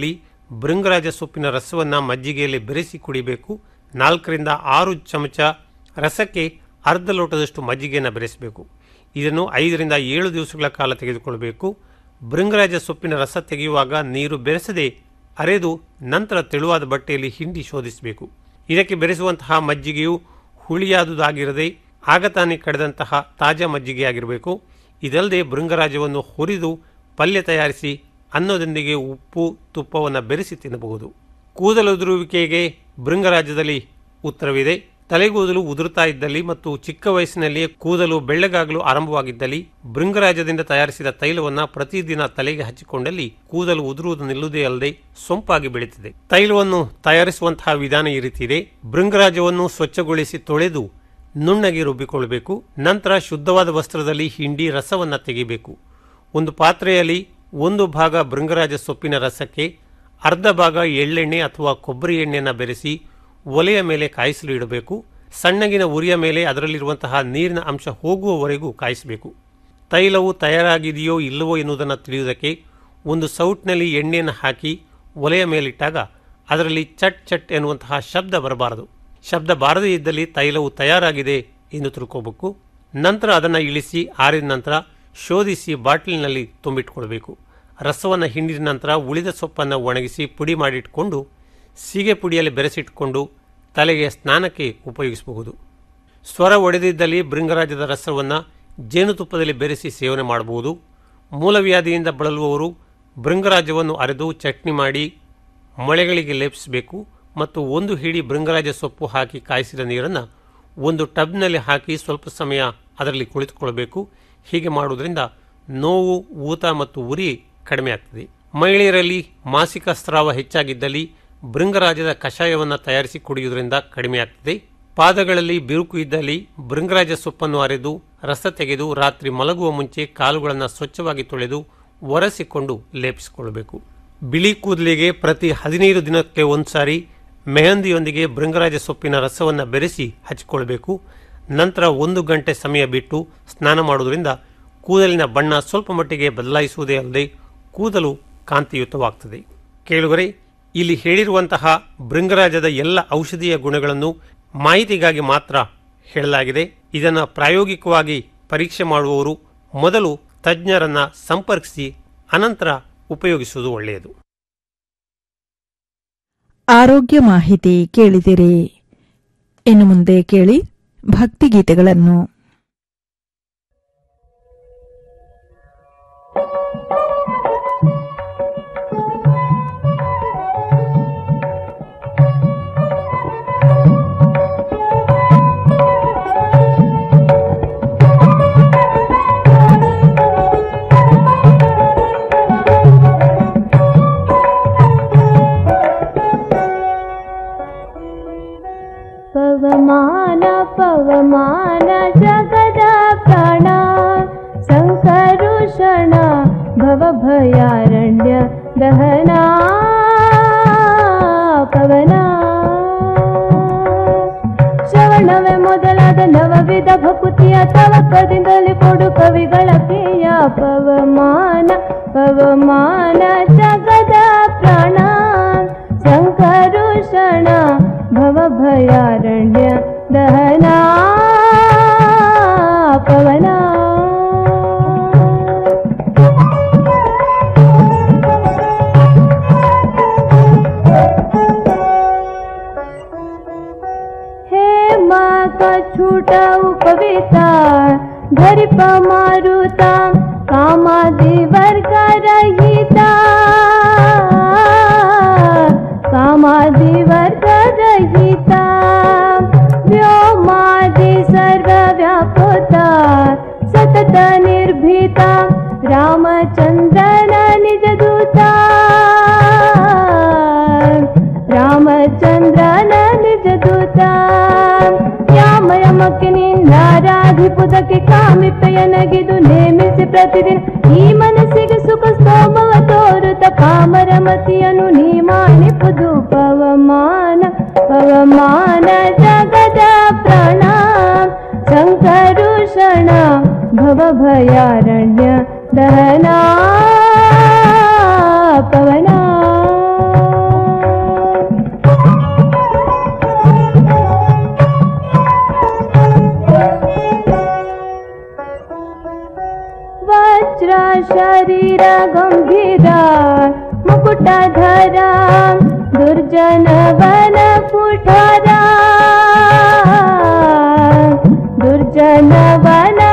ಭೃಂಗರಾಜ ಸೊಪ್ಪಿನ ರಸವನ್ನು ಮಜ್ಜಿಗೆಯಲ್ಲಿ ಬೆರೆಸಿ ಕುಡಿಬೇಕು ನಾಲ್ಕರಿಂದ ಆರು ಚಮಚ ರಸಕ್ಕೆ ಅರ್ಧ ಲೋಟದಷ್ಟು ಮಜ್ಜಿಗೆಯನ್ನು ಬೆರೆಸಬೇಕು ಇದನ್ನು ಐದರಿಂದ ಏಳು ದಿವಸಗಳ ಕಾಲ ತೆಗೆದುಕೊಳ್ಳಬೇಕು ಭೃಂಗರಾಜ ಸೊಪ್ಪಿನ ರಸ ತೆಗೆಯುವಾಗ ನೀರು ಬೆರೆಸದೆ ಅರೆದು ನಂತರ ತೆಳುವಾದ ಬಟ್ಟೆಯಲ್ಲಿ ಹಿಂಡಿ ಶೋಧಿಸಬೇಕು ಇದಕ್ಕೆ ಬೆರೆಸುವಂತಹ ಮಜ್ಜಿಗೆಯು ಹುಳಿಯಾದುದಾಗಿರದೆ ಆಗ ತಾನೇ ಕಡೆದಂತಹ ತಾಜಾ ಮಜ್ಜಿಗೆಯಾಗಿರಬೇಕು ಇದಲ್ಲದೆ ಭೃಂಗರಾಜವನ್ನು ಹುರಿದು ಪಲ್ಯ ತಯಾರಿಸಿ ಅನ್ನದೊಂದಿಗೆ ಉಪ್ಪು ತುಪ್ಪವನ್ನು ಬೆರೆಸಿ ತಿನ್ನಬಹುದು ಕೂದಲುದುರುವಿಕೆಗೆ ಭೃಂಗರಾಜದಲ್ಲಿ ಉತ್ತರವಿದೆ ತಲೆಗೂದಲು ಉದುರುತ್ತಾ ಇದ್ದಲ್ಲಿ ಮತ್ತು ಚಿಕ್ಕ ವಯಸ್ಸಿನಲ್ಲಿಯೇ ಕೂದಲು ಬೆಳ್ಳಗಾಗಲು ಆರಂಭವಾಗಿದ್ದಲ್ಲಿ ಭೃಂಗರಾಜದಿಂದ ತಯಾರಿಸಿದ ತೈಲವನ್ನು ಪ್ರತಿದಿನ ತಲೆಗೆ ಹಚ್ಚಿಕೊಂಡಲ್ಲಿ ಕೂದಲು ಉದುರುವುದು ನಿಲ್ಲುವುದೇ ಅಲ್ಲದೆ ಸೊಂಪಾಗಿ ಬೆಳೀತದೆ ತೈಲವನ್ನು ತಯಾರಿಸುವಂತಹ ವಿಧಾನ ಈ ರೀತಿ ಇದೆ ಭೃಂಗರಾಜವನ್ನು ಸ್ವಚ್ಛಗೊಳಿಸಿ ತೊಳೆದು ನುಣ್ಣಗೆ ರುಬ್ಬಿಕೊಳ್ಳಬೇಕು ನಂತರ ಶುದ್ಧವಾದ ವಸ್ತ್ರದಲ್ಲಿ ಹಿಂಡಿ ರಸವನ್ನು ತೆಗೆಯಬೇಕು ಒಂದು ಪಾತ್ರೆಯಲ್ಲಿ ಒಂದು ಭಾಗ ಭೃಂಗರಾಜ ಸೊಪ್ಪಿನ ರಸಕ್ಕೆ ಅರ್ಧ ಭಾಗ ಎಳ್ಳೆಣ್ಣೆ ಅಥವಾ ಕೊಬ್ಬರಿ ಎಣ್ಣೆಯನ್ನು ಬೆರೆಸಿ ಒಲೆಯ ಮೇಲೆ ಕಾಯಿಸಲು ಇಡಬೇಕು ಸಣ್ಣಗಿನ ಉರಿಯ ಮೇಲೆ ಅದರಲ್ಲಿರುವಂತಹ ನೀರಿನ ಅಂಶ ಹೋಗುವವರೆಗೂ ಕಾಯಿಸಬೇಕು ತೈಲವು ತಯಾರಾಗಿದೆಯೋ ಇಲ್ಲವೋ ಎನ್ನುವುದನ್ನು ತಿಳಿಯುವುದಕ್ಕೆ ಒಂದು ಸೌಟ್ನಲ್ಲಿ ಎಣ್ಣೆಯನ್ನು ಹಾಕಿ ಒಲೆಯ ಮೇಲಿಟ್ಟಾಗ ಅದರಲ್ಲಿ ಚಟ್ ಚಟ್ ಎನ್ನುವಂತಹ ಶಬ್ದ ಬರಬಾರದು ಶಬ್ದ ಬಾರದೇ ಇದ್ದಲ್ಲಿ ತೈಲವು ತಯಾರಾಗಿದೆ ಎಂದು ತಿಳ್ಕೋಬೇಕು ನಂತರ ಅದನ್ನು ಇಳಿಸಿ ಆರಿದ ನಂತರ ಶೋಧಿಸಿ ಬಾಟ್ಲಿನಲ್ಲಿ ತುಂಬಿಟ್ಕೊಳ್ಬೇಕು ರಸವನ್ನು ಹಿಂಡಿದ ನಂತರ ಉಳಿದ ಸೊಪ್ಪನ್ನು ಒಣಗಿಸಿ ಪುಡಿ ಮಾಡಿಟ್ಕೊಂಡು ಸೀಗೆ ಪುಡಿಯಲ್ಲಿ ಬೆರೆಸಿಟ್ಕೊಂಡು ತಲೆಗೆ ಸ್ನಾನಕ್ಕೆ ಉಪಯೋಗಿಸಬಹುದು ಸ್ವರ ಒಡೆದಿದ್ದಲ್ಲಿ ಭೃಂಗರಾಜದ ರಸವನ್ನು ಜೇನುತುಪ್ಪದಲ್ಲಿ ಬೆರೆಸಿ ಸೇವನೆ ಮಾಡಬಹುದು ಮೂಲವ್ಯಾಧಿಯಿಂದ ಬಳಲುವವರು ಭೃಂಗರಾಜವನ್ನು ಅರೆದು ಚಟ್ನಿ ಮಾಡಿ ಮೊಳೆಗಳಿಗೆ ಲೇಪಿಸಬೇಕು ಮತ್ತು ಒಂದು ಹಿಡಿ ಭೃಂಗರಾಜ ಸೊಪ್ಪು ಹಾಕಿ ಕಾಯಿಸಿದ ನೀರನ್ನು ಒಂದು ಟಬ್ನಲ್ಲಿ ಹಾಕಿ ಸ್ವಲ್ಪ ಸಮಯ ಅದರಲ್ಲಿ ಕುಳಿತುಕೊಳ್ಬೇಕು ಹೀಗೆ ಮಾಡುವುದರಿಂದ ನೋವು ಊತ ಮತ್ತು ಉರಿ ಕಡಿಮೆ ಆಗ್ತದೆ ಮಹಿಳೆಯರಲ್ಲಿ ಮಾಸಿಕ ಸ್ರಾವ ಹೆಚ್ಚಾಗಿದ್ದಲ್ಲಿ ಭೃಂಗರಾಜದ ಕಷಾಯವನ್ನು ತಯಾರಿಸಿ ಕುಡಿಯುವುದರಿಂದ ಕಡಿಮೆ ಆಗ್ತದೆ ಪಾದಗಳಲ್ಲಿ ಬಿರುಕು ಇದ್ದಲ್ಲಿ ಭೃಂಗರಾಜ ಸೊಪ್ಪನ್ನು ಅರೆದು ರಸ ತೆಗೆದು ರಾತ್ರಿ ಮಲಗುವ ಮುಂಚೆ ಕಾಲುಗಳನ್ನು ಸ್ವಚ್ಛವಾಗಿ ತೊಳೆದು ಒರೆಸಿಕೊಂಡು ಲೇಪಿಸಿಕೊಳ್ಳಬೇಕು ಬಿಳಿ ಕೂದಲಿಗೆ ಪ್ರತಿ ಹದಿನೈದು ದಿನಕ್ಕೆ ಒಂದ್ಸಾರಿ ಮೆಹಂದಿಯೊಂದಿಗೆ ಭೃಂಗರಾಜ ಸೊಪ್ಪಿನ ರಸವನ್ನು ಬೆರೆಸಿ ಹಚ್ಚಿಕೊಳ್ಬೇಕು ನಂತರ ಒಂದು ಗಂಟೆ ಸಮಯ ಬಿಟ್ಟು ಸ್ನಾನ ಮಾಡುವುದರಿಂದ ಕೂದಲಿನ ಬಣ್ಣ ಸ್ವಲ್ಪ ಮಟ್ಟಿಗೆ ಬದಲಾಯಿಸುವುದೇ ಅಲ್ಲದೆ ಕೂದಲು ಕಾಂತಿಯುತವಾಗ್ತದೆ ಕೇಳುಗರೆ ಇಲ್ಲಿ ಹೇಳಿರುವಂತಹ ಭೃಂಗರಾಜದ ಎಲ್ಲ ಔಷಧೀಯ ಗುಣಗಳನ್ನು ಮಾಹಿತಿಗಾಗಿ ಮಾತ್ರ ಹೇಳಲಾಗಿದೆ ಇದನ್ನು ಪ್ರಾಯೋಗಿಕವಾಗಿ ಪರೀಕ್ಷೆ ಮಾಡುವವರು ಮೊದಲು ತಜ್ಞರನ್ನ ಸಂಪರ್ಕಿಸಿ ಅನಂತರ ಉಪಯೋಗಿಸುವುದು ಒಳ್ಳೆಯದು ಆರೋಗ್ಯ ಮಾಹಿತಿ ಕೇಳಿದಿರಿ ಇನ್ನು ಮುಂದೆ ಕೇಳಿ ಭಕ್ತಿಗೀತೆಗಳನ್ನು ಪವಮಾನ ಪವಮಾನ ಜಗದ ಪ್ರಾಣ ಸಂಕರುಷಣ ಭವಭಯಾರಣ್ಯ ದಹನ ಪವನ ಶ್ರವಣವೇ ಮೊದಲಾದ ನವವಿಧ ಭಕುತಿಯ ತವಕದಿಂದಲೇ ಕೊಡು ಕವಿಗಳ ಪ್ರಿಯ ಪವಮಾನ ಪವಮಾನ ಜಗದ ಪ್ರಾಣ ಸಂಕರುಷಣ ಭವಭಯಾರಣ್ಯ ದಹನ ಪವನ हेमा का छूटा उपविता धरिप मारुता कामादि वर्ग रहिता कामादि वर्ग रहिता व्योमादि सर्वव्यापता सतत निर्भीता रामचन्द्रन निज दूता ರಾಮಚಂದ್ರನ ನಿಜ ದೂತ ಯಾಮಯಮಕ್ಕೆ ನಿನ್ನಾರಾಧಿಪುದಕ್ಕೆ ಕಾಮಿಪ್ಪೆಯನಗಿದು ನೇಮಿಸಿ ಪ್ರತಿದಿನ ಈ ಮನಸ್ಸಿಗೆ ಸುಖ ಸ್ತೋಮವ ತೋರುತ್ತ ಕಾಮರ ಮತಿಯನು ನೀ ಮಾಡಿಪುದು ಪವಮಾನ ಪವಮಾನ ಜಗದ ಪ್ರಾಣ ಸಂಕರುಷಣ ಭವಭಯಾರಣ್ಯ ದಹನ ಪವನ वीर गम्भीर मुकुटधर दुर्जन वन कुठरा दुर्जन वन